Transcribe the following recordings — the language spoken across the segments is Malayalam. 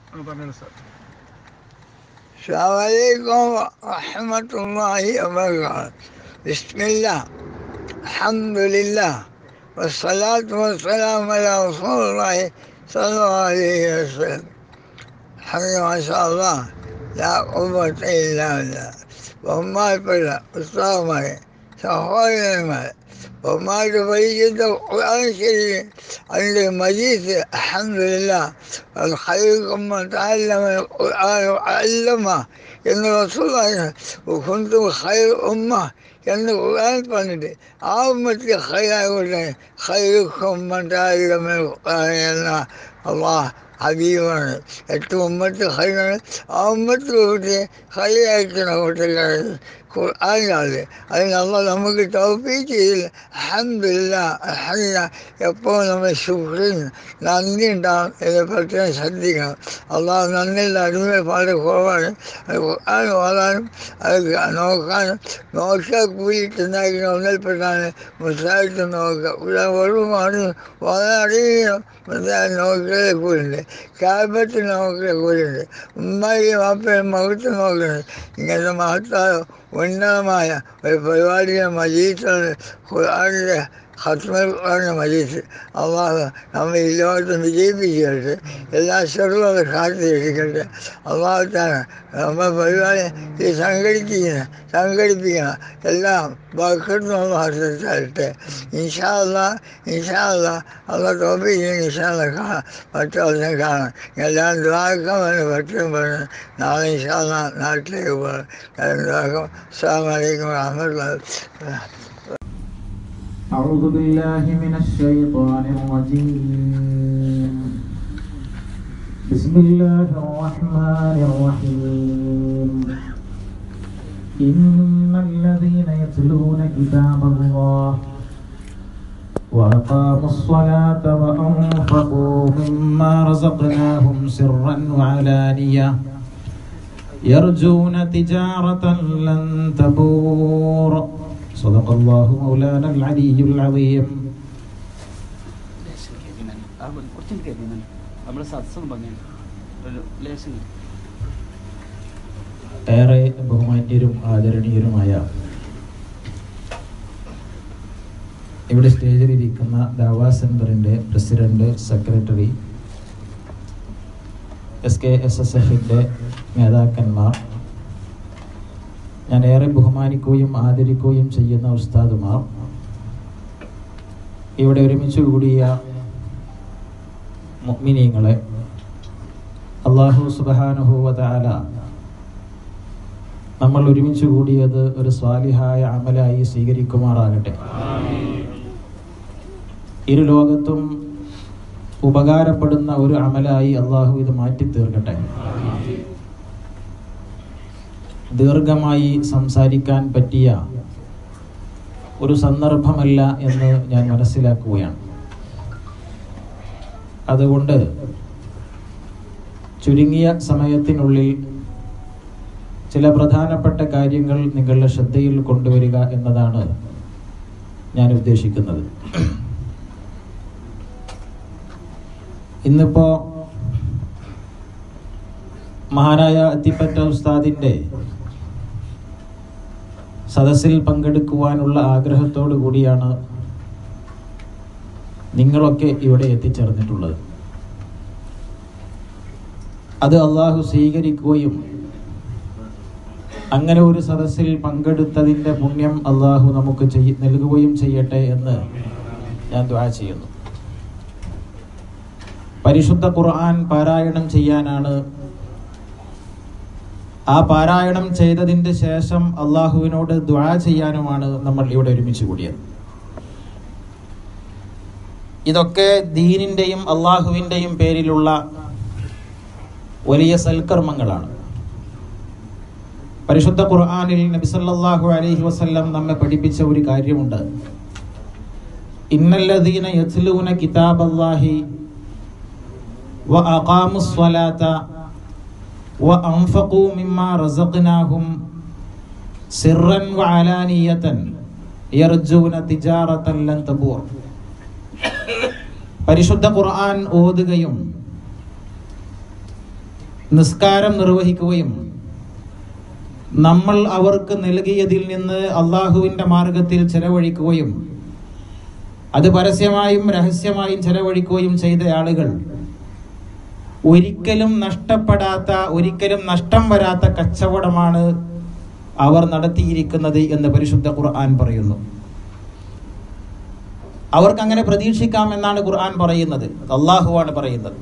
ആ പറഞ്ഞു സാർ السلام عليكم ورحمة الله وبركاته بسم الله الحمد لله والصلاة والسلام على رسول الله صلى الله عليه وسلم الحمد ما شاء الله لا قوة إلا بالله ബഹുമാനപ്പെട്ട ഉസ്താദന്മാരെ സഹോദരന്മാരെ ബഹുമാനപ്പെട്ട പരിചിത ഖുർആൻ ശരീരം അതിൻ്റെ മജീസ് അഹമ്മദില്ല خيركم من تعلم القرآن وعلمه എന്ന് റസൂൽ കുന്തും ഖൈർ ഉമ്മ എന്ന് ഖുർആൻ പറഞ്ഞിട്ട് ആ ഉമ്മത്തിൽ ഖൈറായിക്കോട്ടെ ഖൈറുക്കും മൻ തഅല്ലമ القرآن എന്ന അള്ളാഹ് ഹബീബാണ് എട്ട് ഉമ്മത്ത് ഹൈറാണ് ആ ഉമ്മത്ത് കൂട്ടി ഹൈറായിരിക്കണ കൂട്ടല്ലാണ് ഖുർആാനാണ് അതിന് അള്ള നമുക്ക് ടോപ്പിക്ക് ചെയ്യില്ല അഹമ്മദില്ല അഹല്ല എപ്പോൾ നമ്മൾ ശുക്രിന് നന്ദി ഉണ്ടാകും എന്ന് പ്രത്യേകം ശ്രദ്ധിക്കണം അള്ളാഹ് നന്ദിയുള്ള അടിമ വളരെ കുറവാണ് അത് ഖുർആൻ ഓതാനും അത് നോക്കാനും നോക്കിയാൽ കൂലിട്ടുണ്ടാക്കുന്ന ഒന്നിൽപ്പെട്ടാണ് മുസായിട്ട് നോക്കുക ഇവിടെ വെറുമാണ് വളരെ അറിയണം നോക്കിയാൽ കൂലുണ്ട് കാബത്ത് നോക്കിയ കൂലുണ്ട് ഉമ്മയും അപ്പയും മകത്ത് നോക്കുന്നത് ഇങ്ങനത്തെ മഹത്തായ ഉന്നതമായ ഒരു പരിപാടിയെ മജീസാണ് ഖുർആാനിലെ ഹത്മൽഖുറാൻ്റെ മജീസ് അള്ളാഹ് നമ്മൾ ഈ ലോകത്ത് വിജയിപ്പിക്കട്ടെ എല്ലാ ചെറുതും കാത്തിരിക്കട്ടെ അള്ളാഹത്താണ് നമ്മൾ പരിപാടി ഈ സംഘടിപ്പിക്കുന്ന സംഘടിപ്പിക്കണം എല്ലാം ബക്കത്തും തരട്ടെ ഇൻഷാല്ല ഇൻഷാല്ല അള്ള ടോപ്പിക്ക് ഇൻഷാല്ല കാണാം മറ്റു ദിവസം കാണാം എല്ലാം ദ്വാരക്കാമെന്ന് പറ്റും പറഞ്ഞു നാളെ ഇൻഷാല്ല നാട്ടിലേക്ക് പോകണം എല്ലാം ദ്വാരക്കാം അസ്സാം വലൈക്കും വാഹമത്തുള്ള أعوذ بالله من الشيطان الرجيم بسم الله الرحمن الرحيم إن الذين يتلون كتاب الله وأقاموا الصلاة وأنفقوا مما رزقناهم سرا وعلانية يرجون تجارة لن تبور صدق الله مولانا العلي العظيم ലേശം കേൾക്കുന്നുണ്ട് ആ കുറച്ചും കേൾക്കുന്നുണ്ട് നമ്മുടെ സത്സം ഭംഗിയാണ് ഒരു ലേശം ഏറെ ബഹുമാന്യരും ആദരണീയരുമായ ഇവിടെ സ്റ്റേജിലിരിക്കുന്ന ദാവാ സെന്ററിൻ്റെ president secretary S K S S എഫിൻ്റെ നേതാക്കന്മാർ ഞാൻ ഏറെ ബഹുമാനിക്കുകയും ആദരിക്കുകയും ചെയ്യുന്ന ഉസ്താദുമാർ ഇവിടെ ഒരുമിച്ച് കൂടിയ മുഅ്മിനീങ്ങളെ അള്ളാഹു സുബാനുഭൂവതാല നമ്മൾ ഒരുമിച്ച് കൂടിയത് ഒരു സ്വാലിഹായ അമലായി സ്വീകരിക്കുമാറാകട്ടെ ഇരു ലോകത്തും ഉപകാരപ്പെടുന്ന ഒരു അമലായി അള്ളാഹു ഇത് മാറ്റി തീർക്കട്ടെ ദീർഘമായി സംസാരിക്കാൻ പറ്റിയ ഒരു സന്ദർഭമല്ല എന്ന് ഞാൻ മനസ്സിലാക്കുകയാണ് അതുകൊണ്ട് ചുരുങ്ങിയ സമയത്തിനുള്ളിൽ ചില പ്രധാനപ്പെട്ട കാര്യങ്ങൾ നിങ്ങളുടെ ശ്രദ്ധയിൽ കൊണ്ടുവരിക എന്നതാണ് ഞാൻ ഉദ്ദേശിക്കുന്നത് ഇന്നിപ്പോ മഹാനായ അത്തിപ്പറ്റ ഉസ്താദിന്റെ സദസ്സിൽ പങ്കെടുക്കുവാനുള്ള ആഗ്രഹത്തോടു കൂടിയാണ് നിങ്ങളൊക്കെ ഇവിടെ എത്തിച്ചേർന്നിട്ടുള്ളത് അത് അള്ളാഹു സ്വീകരിക്കുകയും അങ്ങനെ ഒരു സദസ്സിൽ പങ്കെടുത്തതിൻ്റെ പുണ്യം അള്ളാഹു നമുക്ക് ചെയ്യ നൽകുകയും ചെയ്യട്ടെ എന്ന് ഞാൻ ദ്വാ ചെയ്യുന്നു പരിശുദ്ധ ഖുർആൻ പാരായണം ചെയ്യാനാണ് ആ പാരായണം ചെയ്തതിൻ്റെ ശേഷം അള്ളാഹുവിനോട് ദ്വാ ചെയ്യാനുമാണ് നമ്മൾ ഇവിടെ ഒരുമിച്ച് കൂടിയത് ഇതൊക്കെ ദീനിൻ്റെയും അള്ളാഹുവിൻ്റെയും പേരിലുള്ള വലിയ സൽക്കർമ്മങ്ങളാണ് പരിശുദ്ധ ഖുർആനിൽ നബിസല്ലാഹു അലൈഹി വസല്ലം നമ്മെ പഠിപ്പിച്ച ഒരു കാര്യമുണ്ട് ഇന്നല്ലദീന യത്ലൂന കിതാബല്ലാഹി വ അഖാമുസ് സ്വലാത്ത വ അൻഫഖൂ മിമ്മാ റസഖ്നാഹും സിർറൻ വ അലാനിയതൻ യർജൂന തിജാറതൻ ലൻ തബൂർ പരിശുദ്ധ ഖുർആൻ ഓതുകയും നിസ്കാരം നിർവഹിക്കുകയും നമ്മൾ അവർക്ക് നൽകിയതിൽ നിന്ന് അള്ളാഹുവിൻ്റെ മാർഗത്തിൽ ചെലവഴിക്കുകയും അത് പരസ്യമായും രഹസ്യമായും ചെലവഴിക്കുകയും ചെയ്ത ആളുകൾ ഒരിക്കലും നഷ്ടപ്പെടാത്ത ഒരിക്കലും നഷ്ടം വരാത്ത കച്ചവടമാണ് അവർ നടത്തിയിരിക്കുന്നത് എന്ന് പരിശുദ്ധ ഖുർആൻ പറയുന്നു അവർക്ക് അങ്ങനെ പ്രതീക്ഷിക്കാം എന്നാണ് ഖുർആൻ പറയുന്നത് അള്ളാഹുവാണ് പറയുന്നത്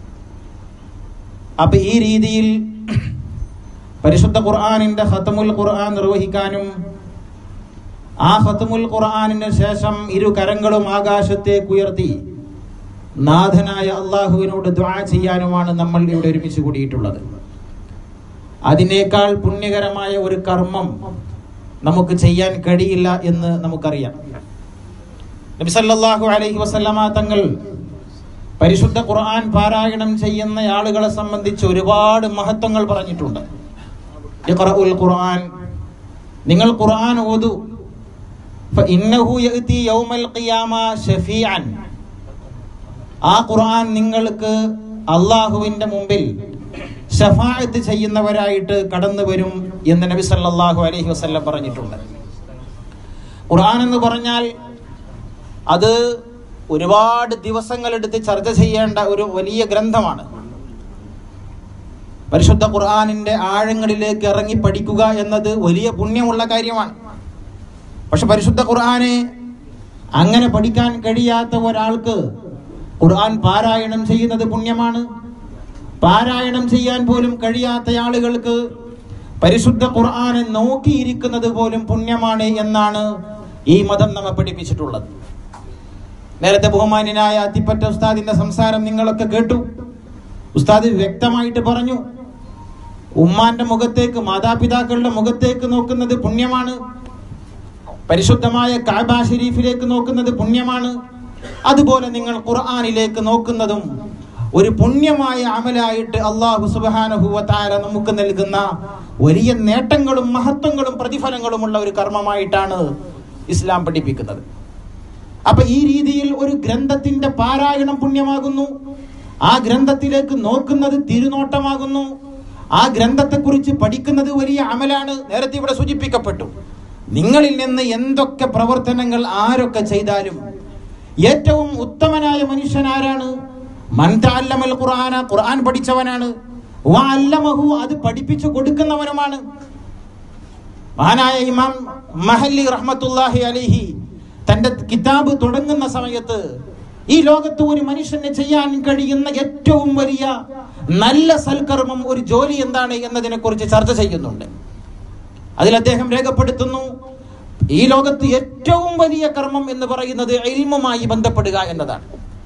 അപ്പൊ ഈ രീതിയിൽ പരിശുദ്ധ ഖുർആാനിന്റെ ഖത്തമുൽ ഖുർആൻ നിർവഹിക്കാനും ആ ഖത്തമുൽ ഖുർആാനിന് ശേഷം ഇരു കരങ്ങളും ആകാശത്തേക്ക് ഉയർത്തി നാഥനായ അള്ളാഹുവിനോട് ദ്വാ ചെയ്യാനുമാണ് നമ്മൾ ഇവിടെ ഒരുമിച്ച് കൂടിയിട്ടുള്ളത് അതിനേക്കാൾ പുണ്യകരമായ ഒരു കർമ്മം നമുക്ക് ചെയ്യാൻ കഴിയില്ല എന്ന് നമുക്കറിയാം നബി സല്ലല്ലാഹു അലൈഹി വസല്ലമ തങ്ങൾ പരിശുദ്ധ ഖുർആൻ പാരായണം ചെയ്യുന്ന ആളുകളെ സംബന്ധിച്ച് ഒരുപാട് മഹത്വങ്ങൾ പറഞ്ഞിട്ടുണ്ട് ഇഖ്റഉൽ ഖുർആൻ നിങ്ങൾ ഖുർആൻ ഓതു ഫഇന്നഹു യഅതി യൗമൽ ഖിയാമ ഷഫീഅൻ ആ ഖുർആൻ നിങ്ങൾക്ക് അള്ളാഹുവിന്റെ മുമ്പിൽ ഷഫാഅത്ത് ചെയ്യുന്നവരായിട്ട് കടന്നു വരും എന്ന് നബി സല്ലല്ലാഹു അലൈഹി വസല്ലം പറഞ്ഞിട്ടുണ്ട് ഖുർആൻ എന്ന് പറഞ്ഞാൽ അത് ഒരുപാട് ദിവസങ്ങളെടുത്ത് ചർച്ച ചെയ്യേണ്ട ഒരു വലിയ ഗ്രന്ഥമാണ് പരിശുദ്ധ ഖുർആാനിന്റെ ആഴങ്ങളിലേക്ക് ഇറങ്ങി പഠിക്കുക എന്നത് വലിയ പുണ്യമുള്ള കാര്യമാണ് പക്ഷെ പരിശുദ്ധ ഖുർആനെ അങ്ങനെ പഠിക്കാൻ കഴിയാത്ത ഒരാൾക്ക് ഖുർആൻ പാരായണം ചെയ്യുന്നത് പുണ്യമാണ് പാരായണം ചെയ്യാൻ പോലും കഴിയാത്ത ആളുകൾക്ക് പരിശുദ്ധ ഖുർആനെ നോക്കിയിരിക്കുന്നത് പോലും പുണ്യമാണ് എന്നാണ് ഈ മതം നമ്മെ പഠിപ്പിച്ചിട്ടുള്ളത് നേരത്തെ ബഹുമാന്യനായ അത്തിപ്പറ്റ ഉസ്താദിന്റെ സംസാരം നിങ്ങളൊക്കെ കേട്ടു ഉസ്താദ് വ്യക്തമായിട്ട് പറഞ്ഞു ഉമ്മാന്റെ മുഖത്തേക്ക് മാതാപിതാക്കളുടെ മുഖത്തേക്ക് നോക്കുന്നത് പുണ്യമാണ് പരിശുദ്ധമായ കാബ ഷരീഫിലേക്ക് നോക്കുന്നത് പുണ്യമാണ് അതുപോലെ നിങ്ങൾ ഖുർആാനിലേക്ക് നോക്കുന്നതും ഒരു പുണ്യമായ അമലായിട്ട് അള്ളാഹു സുബാനഹുവത്താര നമുക്ക് നൽകുന്ന വലിയ നേട്ടങ്ങളും മഹത്വങ്ങളും പ്രതിഫലങ്ങളുമുള്ള ഒരു കർമ്മമായിട്ടാണ് ഇസ്ലാം പഠിപ്പിക്കുന്നത് അപ്പൊ ഈ രീതിയിൽ ഒരു ഗ്രന്ഥത്തിന്റെ പാരായണം പുണ്യമാകുന്നു ആ ഗ്രന്ഥത്തിലേക്ക് നോക്കുന്നത് തിരുനോട്ടമാകുന്നു ആ ഗ്രന്ഥത്തെക്കുറിച്ച് പഠിക്കുന്നത് വലിയ അമലാണ് നേരത്തെ ഇവിടെ സൂചിപ്പിക്കപ്പെട്ടു നിങ്ങളിൽ നിന്ന് എന്തൊക്കെ പ്രവർത്തനങ്ങൾ ആരൊക്കെ ചെയ്താലും ഏറ്റവും ഉത്തമനായ മനുഷ്യൻ ആരാണ് മൻതഅല്ലമൽ ഖുർആന ഖുർആൻ പഠിച്ചവനാണ് വഅല്ലമഹു അത് പഠിപ്പിച്ചു കൊടുക്കുന്നവനുമാണ് മഹാനായ ഇമാം മഹല്ലി റഹ്മത്തുല്ലാഹി അലൈഹി തന്റെ കിതാബ് തുടങ്ങുന്ന സമയത്ത് ഈ ലോകത്ത് ഒരു മനുഷ്യന് ചെയ്യാൻ കഴിയുന്ന ഏറ്റവും വലിയ നല്ല സൽക്കർമ്മം ഒരു ജോലി എന്താണ് എന്നതിനെ കുറിച്ച് ചർച്ച ചെയ്യുന്നുണ്ട് അതിൽ അദ്ദേഹം രേഖപ്പെടുത്തുന്നു ഈ ലോകത്ത് ഏറ്റവും വലിയ കർമ്മം എന്ന് പറയുന്നത് ഇൽമുമായി ബന്ധപ്പെടുക എന്നതാണ്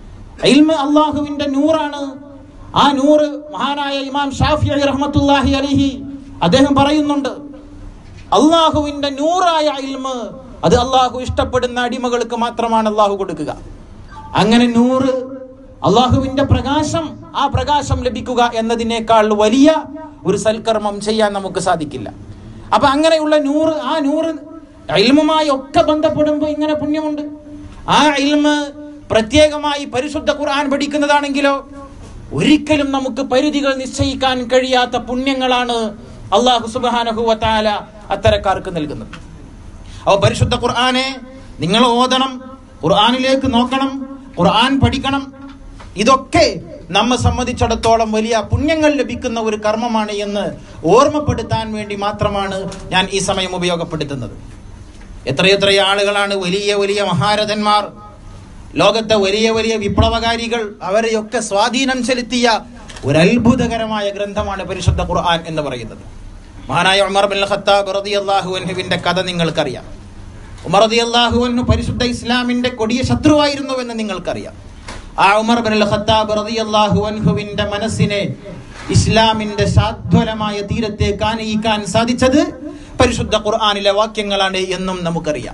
ഇൽമ അള്ളാഹുവിന്റെ നൂറാണ് ആ നൂറ് മഹാനായ ഇമാം ഷാഫി റഹ്മത്തുല്ലാഹി അലിഹി അദ്ദേഹം പറയുന്നുണ്ട് അള്ളാഹുവിന്റെ നൂറായ ഇൽമ് അത് അള്ളാഹു ഇഷ്ടപ്പെടുന്ന അടിമകൾക്ക് മാത്രമാണ് അള്ളാഹു കൊടുക്കുക അങ്ങനെ നൂറ് അള്ളാഹുവിന്റെ പ്രകാശം ആ പ്രകാശം ലഭിക്കുക എന്നതിനേക്കാൾ വലിയ ഒരു സൽക്കർമ്മം ചെയ്യാൻ നമുക്ക് സാധിക്കില്ല അപ്പൊ അങ്ങനെയുള്ള നൂറ് ആ നൂറ് ഇൽമുമായി ഒക്കെ ബന്ധപ്പെടുമ്പോൾ ഇങ്ങനെ പുണ്യമുണ്ട് ആ ഇൽമ് പ്രത്യേകമായി പരിശുദ്ധ ഖുർആൻ പഠിക്കുന്നതാണെങ്കിലോ ഒരിക്കലും നമുക്ക് പരിധികൾ നിശ്ചയിക്കാൻ കഴിയാത്ത പുണ്യങ്ങളാണ് അള്ളാഹു സുബാനഹുവത്താല അത്തരക്കാർക്ക് നൽകുന്നത് അപ്പൊ പരിശുദ്ധ ഖുർആനെ നിങ്ങൾ ഓതണം ഖുർആനിലേക്ക് നോക്കണം ഖുർആൻ പഠിക്കണം ഇതൊക്കെ നമ്മെ സംബന്ധിച്ചിടത്തോളം വലിയ പുണ്യങ്ങൾ ലഭിക്കുന്ന ഒരു കർമ്മമാണ് എന്ന് ഓർമ്മപ്പെടുത്താൻ വേണ്ടി മാത്രമാണ് ഞാൻ ഈ സമയം ഉപയോഗപ്പെടുത്തുന്നത് എത്രയെത്ര ആളുകളാണ് വലിയ വലിയ മഹാരഥന്മാർ ലോകത്തെ വലിയ വലിയ വിപ്ലവകാരികൾ അവരെയൊക്കെ സ്വാധീനം ചെലുത്തിയ ഒരു അത്ഭുതകരമായ ഗ്രന്ഥമാണ് പരിശുദ്ധ ഖുർആൻ എന്ന് പറയുന്നത് മഹാനായ ഉമർ ബിൻ ഖത്താബ് റളിയല്ലാഹു അൻഹുവിന്റെ കഥ നിങ്ങൾക്കറിയാം ഉമർ റളിയല്ലാഹു അൻഹു പരിശുദ്ധ ഇസ്ലാമിന്റെ കൊടിയ ശത്രുവായിരുന്നുവെന്ന് നിങ്ങൾക്കറിയാം ആ ഉമർ ബിൻ ഖത്താബ് റളിയല്ലാഹു അൻഹുവിന്റെ മനസ്സിനെ ഇസ്ലാമിന്റെ സാധ്വലമായ തീരത്തേക്ക് ആനയിക്കാൻ സാധിച്ചത് പരിശുദ്ധ ഖുർആനിലെ വാക്യങ്ങളാണ് എന്നും നമുക്കറിയാം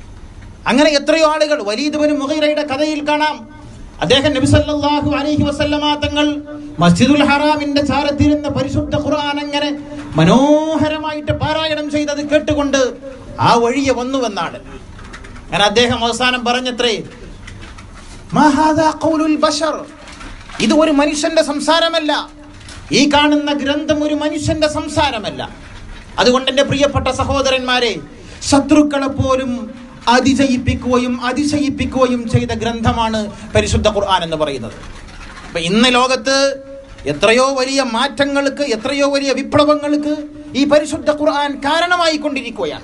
അങ്ങനെ എത്രയോ ആളുകൾ വലീദ് ബിൻ മുഗീറയുടെ കഥയിൽ കാണാം അദ്ദേഹം നബി സല്ലല്ലാഹു അലൈഹി വസല്ലമ തങ്ങൾ മസ്ജിദുൽ ഹറാമിന്റെ ചാരത്തിരുന്ന പരിശുദ്ധ ഖുർആൻ അങ്ങനെ മനോഹരമായിട്ട് പാരായണം ചെയ്തത് കേട്ടുകൊണ്ട് ആ വഴിയെ വന്നുവെന്നാണ് അങ്ങനെ അദ്ദേഹം അവസാനം പറഞ്ഞത്രേ "മാ ഹാദാ ഖൗലുൽ ബശർ ഇത് ഒരു മനുഷ്യന്റെ സംസാരമല്ല ഈ കാണുന്ന ഗ്രന്ഥം ഒരു മനുഷ്യന്റെ സംസാരമല്ല അതുകൊണ്ട് എൻ്റെ പ്രിയപ്പെട്ട സഹോദരന്മാരെ ശത്രുക്കളെ പോലും അതിജയിപ്പിക്കുകയും അതിശയിപ്പിക്കുകയും ചെയ്ത ഗ്രന്ഥമാണ് പരിശുദ്ധ ഖുർആൻ എന്ന് പറയുന്നത് അപ്പൊ ഇന്ന് ലോകത്ത് എത്രയോ വലിയ മാറ്റങ്ങൾക്ക് എത്രയോ വലിയ വിപ്ലവങ്ങൾക്ക് ഈ പരിശുദ്ധ ഖുർആൻ കാരണമായി കൊണ്ടിരിക്കുകയാണ്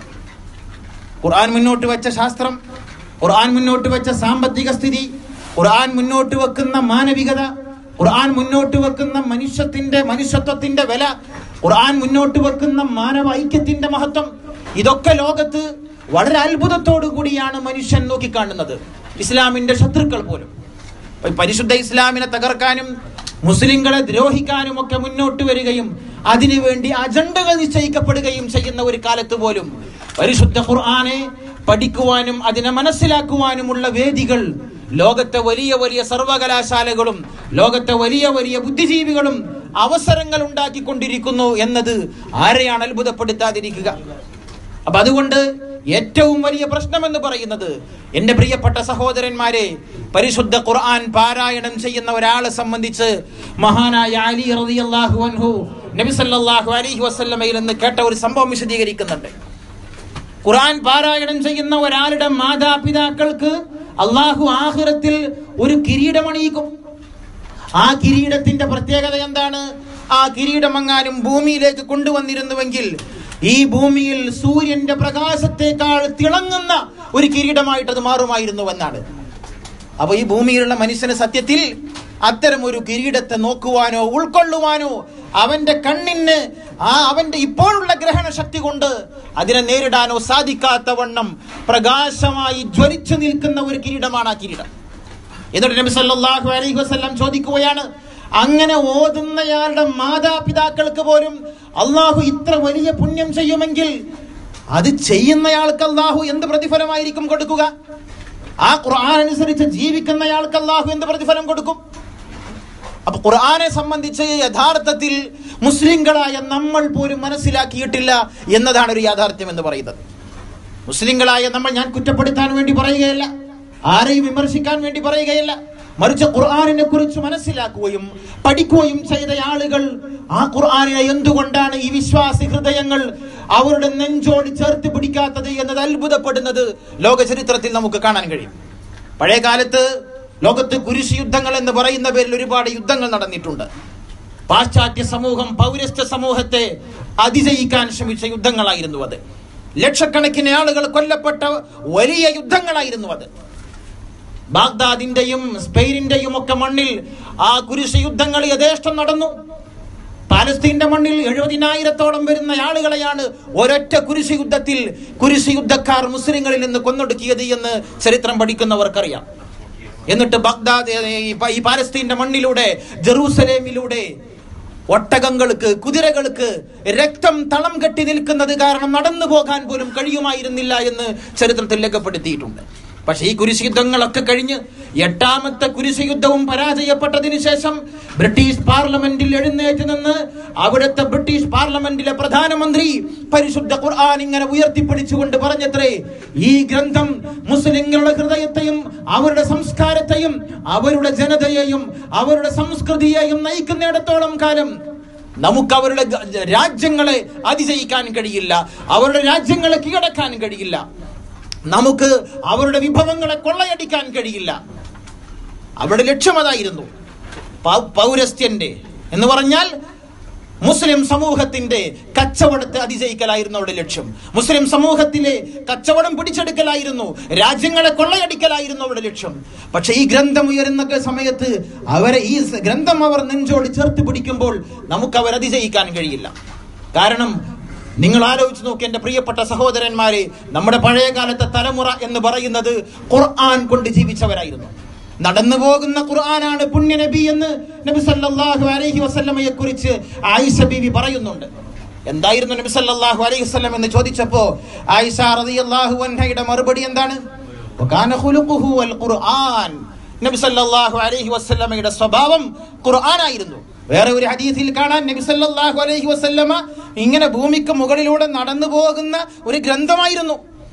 ഖുർആൻ മുന്നോട്ട് വെച്ച ശാസ്ത്രം ഖുർആൻ മുന്നോട്ട് വെച്ച സാമ്പത്തിക സ്ഥിതി ഖുർആൻ മുന്നോട്ട് വെക്കുന്ന മാനവികത ഖുർആൻ മുന്നോട്ട് വെക്കുന്ന മനുഷ്യത്തിന്റെ മനുഷ്യത്വത്തിന്റെ വില ഖുർആൻ മുന്നോട്ട് വെക്കുന്ന മാനവ ഐക്യത്തിന്റെ മഹത്വം ഇതൊക്കെ ലോകത്ത് വളരെ അത്ഭുതത്തോടു കൂടിയാണ് മനുഷ്യൻ നോക്കിക്കാണുന്നത് ഇസ്ലാമിന്റെ ശത്രുക്കൾ പോലും അപ്പൊ ഈ പരിശുദ്ധ ഇസ്ലാമിനെ തകർക്കാനും മുസ്ലിങ്ങളെ ദ്രോഹിക്കാനും ഒക്കെ മുന്നോട്ട് വരികയും അതിനുവേണ്ടി അജണ്ടകൾ നിശ്ചയിക്കപ്പെടുകയും ചെയ്യുന്ന ഒരു കാലത്ത് പോലും പരിശുദ്ധ ഖുർആനെ പഠിക്കുവാനും അതിനെ മനസ്സിലാക്കുവാനുമുള്ള വേദികൾ ലോകത്തെ വലിയ വലിയ സർവകലാശാലകളും ലോകത്തെ വലിയ വലിയ ബുദ്ധിജീവികളും അവസരങ്ങൾ ഉണ്ടാക്കിക്കൊണ്ടിരിക്കുന്നു എന്നത് ആരെയാണ് അത്ഭുതപ്പെടുത്താതിരിക്കുക അപ്പൊ അതുകൊണ്ട് ഏറ്റവും വലിയ പ്രശ്നം എന്ന് പറയുന്നത് എന്റെ പ്രിയപ്പെട്ട സഹോദരന്മാരെ പരിശുദ്ധ ഖുർആൻ പാരായണം ചെയ്യുന്ന ഒരാളെ സംബന്ധിച്ച് മഹാനായ അലി റളിയല്ലാഹു അൻഹു നബി സല്ലല്ലാഹു അലൈഹി വസല്ലമയിൽ നിന്ന് കേട്ട ഒരു സംഭവം വിശദീകരിക്കുന്നുണ്ട് ഖുർആൻ പാരായണം ചെയ്യുന്ന ഒരാളുടെ മാതാപിതാക്കൾക്ക് അള്ളാഹു ആഖിറത്തിൽ ഒരു കിരീടമണിയിക്കും ആ കിരീടത്തിന്റെ പ്രത്യേകത എന്താണ് ആ കിരീടമങ്ങാനും ഭൂമിയിലേക്ക് കൊണ്ടുവന്നിരുന്നുവെങ്കിൽ ഈ ഭൂമിയിൽ സൂര്യന്റെ പ്രകാശത്തെക്കാൾ തിളങ്ങുന്ന ഒരു കിരീടമായിട്ട് അത് മാറുമായിരുന്നു എന്നാണ് അപ്പൊ ഈ ഭൂമിയിലുള്ള മനുഷ്യന് സത്യത്തിൽ അത്തരം ഒരു കിരീടത്തെ നോക്കുവാനോ ഉൾക്കൊള്ളുവാനോ അവന്റെ കണ്ണിന് ആ അവന്റെ ഇപ്പോഴുള്ള ഗ്രഹണ ശക്തി കൊണ്ട് അതിനെ നേരിടാനോ സാധിക്കാത്ത വണ്ണം പ്രകാശമായി ജ്വലിച്ചു നിൽക്കുന്ന ഒരു കിരീടമാണ് ആ കിരീടം എന്നിട്ട് നബി സല്ലല്ലാഹു അലൈഹി വസല്ലം ചോദിക്കുകയാണ് അങ്ങനെ ഓതുന്നയാളുടെ മാതാപിതാക്കൾക്ക് പോലും അള്ളാഹു ഇത്ര വലിയ പുണ്യം ചെയ്യുമെങ്കിൽ അത് ചെയ്യുന്നയാൾക്ക് അള്ളാഹു എന്ത് പ്രതിഫലമായിരിക്കും കൊടുക്കുക ആ ഖുർആൻ അനുസരിച്ച് ജീവിക്കുന്നയാൾക്ക് അള്ളാഹു എന്ത് പ്രതിഫലം കൊടുക്കും അപ്പൊ ഖുർആനെ സംബന്ധിച്ച് യഥാർത്ഥത്തിൽ മുസ്ലിങ്ങളായ നമ്മൾ പോലും മനസ്സിലാക്കിയിട്ടില്ല എന്നതാണ് ഒരു യാഥാർത്ഥ്യം എന്ന് പറയുന്നത് മുസ്ലിങ്ങളായ നമ്മൾ ഞാൻ കുറ്റപ്പെടുത്താൻ വേണ്ടി പറയുകയല്ല ആരെയും വിമർശിക്കാൻ വേണ്ടി പറയുകയല്ല മറിച്ച് ഖുർആാനിനെ കുറിച്ച് മനസ്സിലാക്കുകയും പഠിക്കുകയും ചെയ്ത ആളുകൾ ആ ഖുർആാനിനെ എന്തുകൊണ്ടാണ് ഈ വിശ്വാസി ഹൃദയങ്ങൾ അവരുടെ നെഞ്ചോട് ചേർത്ത് പിടിക്കാത്തത് എന്നത് അത്ഭുതപ്പെടുന്നത് ലോക ചരിത്രത്തിൽ നമുക്ക് കാണാൻ കഴിയും പഴയ കാലത്ത് ലോകത്ത് കുരിശ് യുദ്ധങ്ങൾ എന്ന് പറയുന്ന പേരിൽ ഒരുപാട് യുദ്ധങ്ങൾ നടന്നിട്ടുണ്ട് പാശ്ചാത്യ സമൂഹം പൗരസ്ത്യ സമൂഹത്തെ അതിജയിക്കാൻ ശ്രമിച്ച യുദ്ധങ്ങളായിരുന്നു അത് ലക്ഷക്കണക്കിന് ആളുകൾ കൊല്ലപ്പെട്ട വലിയ യുദ്ധങ്ങളായിരുന്നു അത് ബാഗ്ദാദിന്റെയും സ്പെയിനിന്റെയും ഒക്കെ മണ്ണിൽ ആ കുരിശ് യുദ്ധങ്ങൾ യഥേഷ്ടം നടന്നു പാലസ്തീന്റെ മണ്ണിൽ എഴുപതിനായിരത്തോളം വരുന്ന ആളുകളെയാണ് ഒരൊറ്റ കുരിശ് യുദ്ധത്തിൽ കുരിശ് യുദ്ധക്കാർ മുസ്ലിങ്ങളിൽ നിന്ന് കൊന്നൊടുക്കിയത് എന്ന് ചരിത്രം പഠിക്കുന്നവർക്കറിയാം എന്നിട്ട് ബഗ്ദാദ് ഈ പ- ഈ പാലസ്തീന്റെ മണ്ണിലൂടെ ജെറൂസലേമിലൂടെ ഒട്ടകങ്ങൾക്ക് കുതിരകൾക്ക് രക്തം തളം കെട്ടി നിൽക്കുന്നത് കാരണം നടന്നു പോകാൻ പോലും കഴിയുമായിരുന്നില്ല എന്ന് ചരിത്രത്തിൽ രേഖപ്പെടുത്തിയിട്ടുണ്ട് പക്ഷേ ഈ കുരിശ് യുദ്ധങ്ങളൊക്കെ കഴിഞ്ഞ് എട്ടാമത്തെ കുരിശ് യുദ്ധവും പരാജയപ്പെട്ടതിന് ശേഷം ബ്രിട്ടീഷ് പാർലമെന്റിൽ എഴുന്നേറ്റ് നിന്ന് അവിടുത്തെ ബ്രിട്ടീഷ് പാർലമെന്റിലെ പ്രധാനമന്ത്രി പരിശുദ്ധ ഖുർആൻ ഇങ്ങനെ ഉയർത്തിപ്പിടിച്ചുകൊണ്ട് പറഞ്ഞത്രേ ഈ ഗ്രന്ഥം മുസ്ലിങ്ങളുടെ ഹൃദയത്തെയും അവരുടെ സംസ്കാരത്തെയും അവരുടെ ജനതയെയും അവരുടെ സംസ്കൃതിയെയും നയിക്കുന്നിടത്തോളം കാലം നമുക്ക് അവരുടെ ഗ- രാജ്യങ്ങളെ അതിജയിക്കാൻ കഴിയില്ല അവരുടെ രാജ്യങ്ങളെ കീഴടക്കാൻ കഴിയില്ല നമുക്ക് അവരുടെ വിഭവങ്ങളെ കൊള്ളയടിക്കാൻ കഴിയില്ല അവരുടെ ലക്ഷ്യം അതായിരുന്നു പൗ- പൗരസ്ത്യന്റെ എന്ന് പറഞ്ഞാൽ മുസ്ലിം സമൂഹത്തിന്റെ കച്ചവടത്തെ അതിജയിക്കലായിരുന്നു അവരുടെ ലക്ഷ്യം മുസ്ലിം സമൂഹത്തിലെ കച്ചവടം പിടിച്ചെടുക്കലായിരുന്നു രാജ്യങ്ങളെ കൊള്ളയടിക്കലായിരുന്നു അവരുടെ ലക്ഷ്യം പക്ഷെ ഈ ഗ്രന്ഥം ഉയരുന്ന സമയത്ത് അവരെ ഈ സ- ഗ്രന്ഥം അവർ നെഞ്ചോട് ചേർത്ത് പിടിക്കുമ്പോൾ നമുക്ക് അവർ അതിജയിക്കാൻ കഴിയില്ല കാരണം നിങ്ങൾ ആലോചിച്ച് നോക്കി എന്റെ പ്രിയപ്പെട്ട സഹോദരന്മാരെ നമ്മുടെ പഴയ കാലത്തെ തലമുറ എന്ന് പറയുന്നത് ഖുർആൻ കൊണ്ട് ജീവിച്ചവരായിരുന്നു നടന്നു പോകുന്ന ഖുർആനാണ് പുണ്യ നബി എന്ന് നബി സല്ലല്ലാഹു അലൈഹി വസല്ലമയെ കുറിച്ച് ആയിഷ ബീവി പറയുന്നുണ്ട് എന്തായിരുന്നു നബി സല്ലല്ലാഹു അലൈഹി വസല്ലം എന്ന് ചോദിച്ചപ്പോ ആയിഷ റളിയല്ലാഹു അൻഹയുടെ മറുപടി എന്താണ് വകാന ഖുലുഖുഹു വൽ ഖുർആൻ നബി സല്ലല്ലാഹു അലൈഹി വസല്ലമയുടെ സ്വഭാവം ഖുർആനായിരുന്നു വേറെ ഒരു ഹദീസിൽ കാണാൻ നബി സല്ലല്ലാഹു അലൈഹി വസല്ലമ ഇങ്ങനെ ഭൂമിക്ക് മുകളിലൂടെ നടന്നു പോകുന്ന ഒരു ഗ്രന്ഥമായിരുന്നു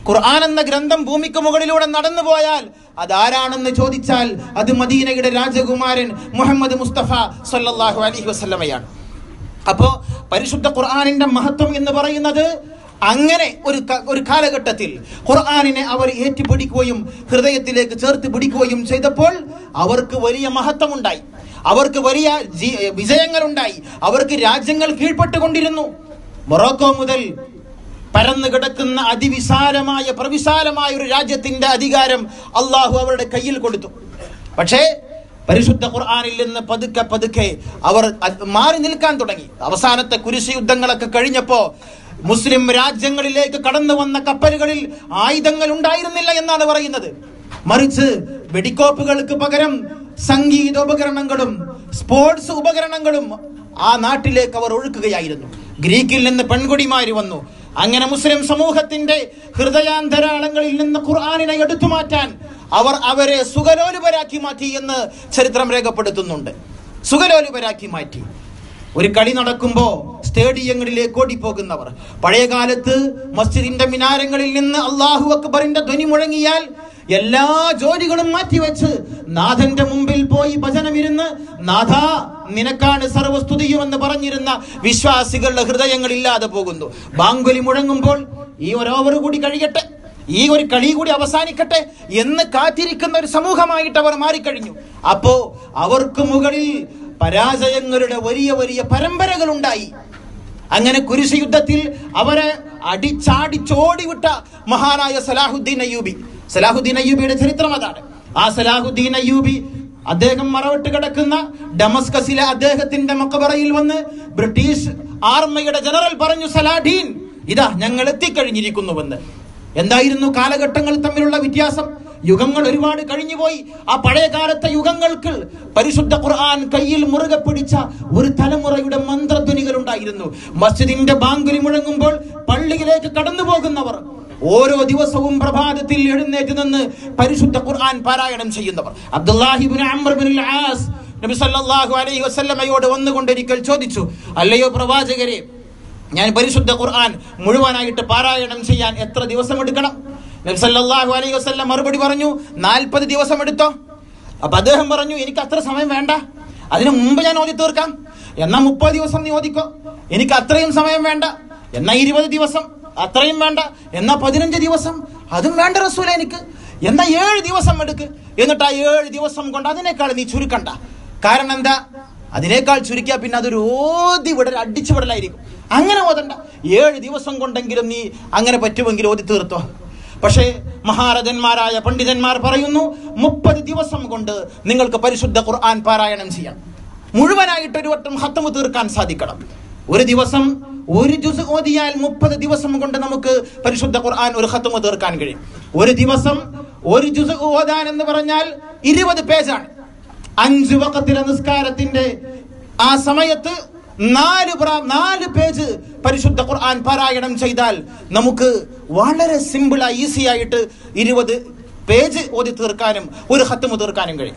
ഖുർആൻ എന്ന ഗ്രന്ഥം ഭൂമിക്ക് മുകളിലൂടെ നടന്നു പോയാൽ അതാരാണെന്ന് ചോദിച്ചാൽ അത് മദീനയുടെ രാജകുമാരൻ മുഹമ്മദ് മുസ്തഫ സല്ലല്ലാഹു അലൈഹി വസല്ലമയാണ് അപ്പോ പരിശുദ്ധ ഖുർആനിന്റെ മഹത്വം എന്ന് പറയുന്നത് അങ്ങനെ ഒരു ക- ഒരു കാലഘട്ടത്തിൽ ഖുർആനിനെ അവർ ഏറ്റുപിടിക്കുകയും ഹൃദയത്തിലേക്ക് ചേർത്ത് പിടിക്കുകയും ചെയ്തപ്പോൾ അവർക്ക് വലിയ മഹത്വമുണ്ടായി അവർക്ക് വലിയ ജി- വിജയങ്ങളുണ്ടായി അവർക്ക് രാജ്യങ്ങൾ കീഴ്പ്പെട്ടുകൊണ്ടിരുന്നു മൊറോക്കോ മുതൽ പരന്നു കിടക്കുന്ന അതിവിശാലമായ പ്രവിശാലമായ ഒരു രാജ്യത്തിന്റെ അധികാരം അള്ളാഹു അവരുടെ കയ്യിൽ കൊടുത്തു പക്ഷേ പരിശുദ്ധ ഖുർആനിൽ നിന്ന് പതുക്കെ പതുക്കെ അവർ അത് മാറി നിൽക്കാൻ തുടങ്ങി അവസാനത്തെ കുരിശ് യുദ്ധങ്ങളൊക്കെ കഴിഞ്ഞപ്പോ മുസ്ലിം രാജ്യങ്ങളിലേക്ക് കടന്നു വന്ന കപ്പലുകളിൽ ആയുധങ്ങൾ ഉണ്ടായിരുന്നില്ല എന്നാണ് പറയുന്നത് മറിച്ച് വെടിക്കോപ്പുകൾക്ക് പകരം സംഗീത ഉപകരണങ്ങളും സ്പോർട്സ് ഉപകരണങ്ങളും ആ നാട്ടിലേക്ക് അവർ ഒഴുക്കുകയായിരുന്നു ഗ്രീക്കിൽ നിന്ന് പെൺകുടിമാര് വന്നു അങ്ങനെ മുസ്ലിം സമൂഹത്തിന്റെ ഹൃദയാന്തരാളങ്ങളിൽ നിന്ന് ഖുർആാനിനെ എടുത്തു മാറ്റാൻ അവർ അവരെ സുഖലോലുപരാക്കി മാറ്റി എന്ന് ചരിത്രം രേഖപ്പെടുത്തുന്നുണ്ട് സുഖലോലുപരാക്കി മാറ്റി ഒരു കളി നടക്കുമ്പോ സ്റ്റേഡിയങ്ങളിലേക്ക് ഓടിപ്പോകുന്നവർ പഴയ കാലത്ത് മസ്ജിദിന്റെ മിനാരങ്ങളിൽ നിന്ന് അള്ളാഹു അക്ബറിന്റെ ധ്വനി മുഴങ്ങിയാൽ എല്ലാ ജോലികളും മാറ്റിവെച്ച് നാഥന്റെ മുമ്പിൽ പോയി ഭജനമിരുന്ന് നാഥ നിനക്കാണ് സർവസ്തുതിയും എന്ന് പറഞ്ഞിരുന്ന വിശ്വാസികളുടെ ഹൃദയങ്ങൾ ഇല്ലാതെ പോകുന്നു ബാങ്കുലി മുഴങ്ങുമ്പോൾ ഈ ഒരു ഓവർ കൂടി കഴിയട്ടെ ഈ ഒരു കളി കൂടി അവസാനിക്കട്ടെ എന്ന് കാത്തിരിക്കുന്ന ഒരു സമൂഹമായിട്ട് അവർ മാറിക്കഴിഞ്ഞു അപ്പോ അവർക്ക് മുകളിൽ പരാജയങ്ങളുടെ വലിയ വലിയ പരമ്പരകൾ ഉണ്ടായി അങ്ങനെ കുരിശ് യുദ്ധത്തിൽ അവരെ അടിച്ചാടിച്ചോടി വിട്ട മഹാനായ സലാഹുദ്ദീൻ അയ്യൂബി സലാഹുദ്ദീൻ അയ്യൂബിയുടെ ചരിത്രം അതാണ് ആ സലാഹുദ്ദീൻ അയ്യൂബി അദ്ദേഹം മറവിട്ട് കിടക്കുന്ന ഡമസ്കസിലെ അദ്ദേഹത്തിന്റെ മക്കബറയിൽ വന്ന് ബ്രിട്ടീഷ് ആർമയുടെ ജനറൽ പറഞ്ഞു സലാഡീൻ ഇതാ ഞങ്ങൾ എത്തിക്കഴിഞ്ഞിരിക്കുന്നുവെന്ന് എന്തായിരുന്നു കാലഘട്ടങ്ങൾ തമ്മിലുള്ള വ്യത്യാസം യുഗങ്ങൾ ഒരുപാട് കഴിഞ്ഞുപോയി ആ പഴയ കാലത്തെ യുഗങ്ങൾക്ക് പരിശുദ്ധ ഖുർആൻ കയ്യിൽ മുറുകെ പിടിച്ച ഒരു തലമുറയുടെ മന്ത്രധ്വനികൾ ഉണ്ടായിരുന്നു മസ്ജിദിന്റെ ബാങ്കുലി മുഴങ്ങുമ്പോൾ പള്ളിയിലേക്ക് കടന്നു പോകുന്നവർ ഓരോ ദിവസവും പ്രഭാതത്തിൽ എഴുന്നേറ്റ് നിന്ന് പരിശുദ്ധ ഖുർആൻ പാരായണം ചെയ്യുന്നവർ അബ്ദുല്ലാഹിബിൻ അംർ ആസ് നബി സല്ലല്ലാഹു അലൈഹി വസല്ലമയോട് വന്നുകൊണ്ട് ഒരിക്കൽ ചോദിച്ചു അല്ലയോ പ്രവാചകരെ ഞാൻ പരിശുദ്ധ ഖുർആൻ മുഴുവനായിട്ട് പാരായണം ചെയ്യാൻ എത്ര ദിവസം എടുക്കണം നബി സല്ലല്ലാഹു അലൈഹി വസല്ലം മറുപടി പറഞ്ഞു നാൽപ്പത് ദിവസം എടുത്തോ അപ്പൊ അദ്ദേഹം പറഞ്ഞു എനിക്ക് അത്ര സമയം വേണ്ട അതിനു മുമ്പ് ഞാൻ ഓതി തീർക്കാം എന്നാ മുപ്പത് ദിവസം നീ ഓതിക്കോ എനിക്ക് അത്രയും സമയം വേണ്ട എന്നാ ഇരുപത് ദിവസം അത്രയും വേണ്ട എന്നാ പതിനഞ്ച് ദിവസം അതും വേണ്ട റസൂല എനിക്ക് എന്നാ ഏഴ് ദിവസം എടുക്ക് എന്നിട്ട് ആ ഏഴ് ദിവസം കൊണ്ട് അതിനേക്കാൾ നീ ചുരുക്കണ്ട കാരണം എന്താ അതിനേക്കാൾ ചുരുക്കിയാൽ പിന്നെ അതൊരു ഓതി വിടൽ അടിച്ചു വിടലായിരിക്കും അങ്ങനെ ഓതണ്ട ഏഴ് ദിവസം കൊണ്ടെങ്കിലും നീ അങ്ങനെ പറ്റുമെങ്കിൽ ഓതി തീർത്തോ പക്ഷേ മഹാരഥന്മാരായ പണ്ഡിതന്മാർ പറയുന്നു മുപ്പത് ദിവസം കൊണ്ട് നിങ്ങൾക്ക് പരിശുദ്ധ ഖുർആൻ പാരായണം ചെയ്യാം മുഴുവനായിട്ട് ഒരു വട്ടം ഹത്തമ് തീർക്കാൻ സാധിക്കണം ഒരു ദിവസം ഒരു ജുസ് ഓതിയാൽ മുപ്പത് ദിവസം കൊണ്ട് നമുക്ക് പരിശുദ്ധ ഖുർആൻ ഒരു ഹത്തമ് തീർക്കാൻ കഴിയും ഒരു ദിവസം ഒരു ജുസ് ഓതാൻ എന്ന് പറഞ്ഞാൽ ഇരുപത് പേജാണ് അഞ്ച് വക്കത്തിലെ നിസ്കാരത്തിന്റെ ആ സമയത്ത് നാല് പ്രാ- നാല് പേജ് പരിശുദ്ധ ഖുർആൻ പാരായണം ചെയ്താൽ നമുക്ക് വളരെ സിമ്പിളായി ഈസി ആയിട്ട് ഇരുപത് പേജ് ഓതി തീർക്കാനും ഒരു ഹത്തുമ് തീർക്കാനും കഴിയും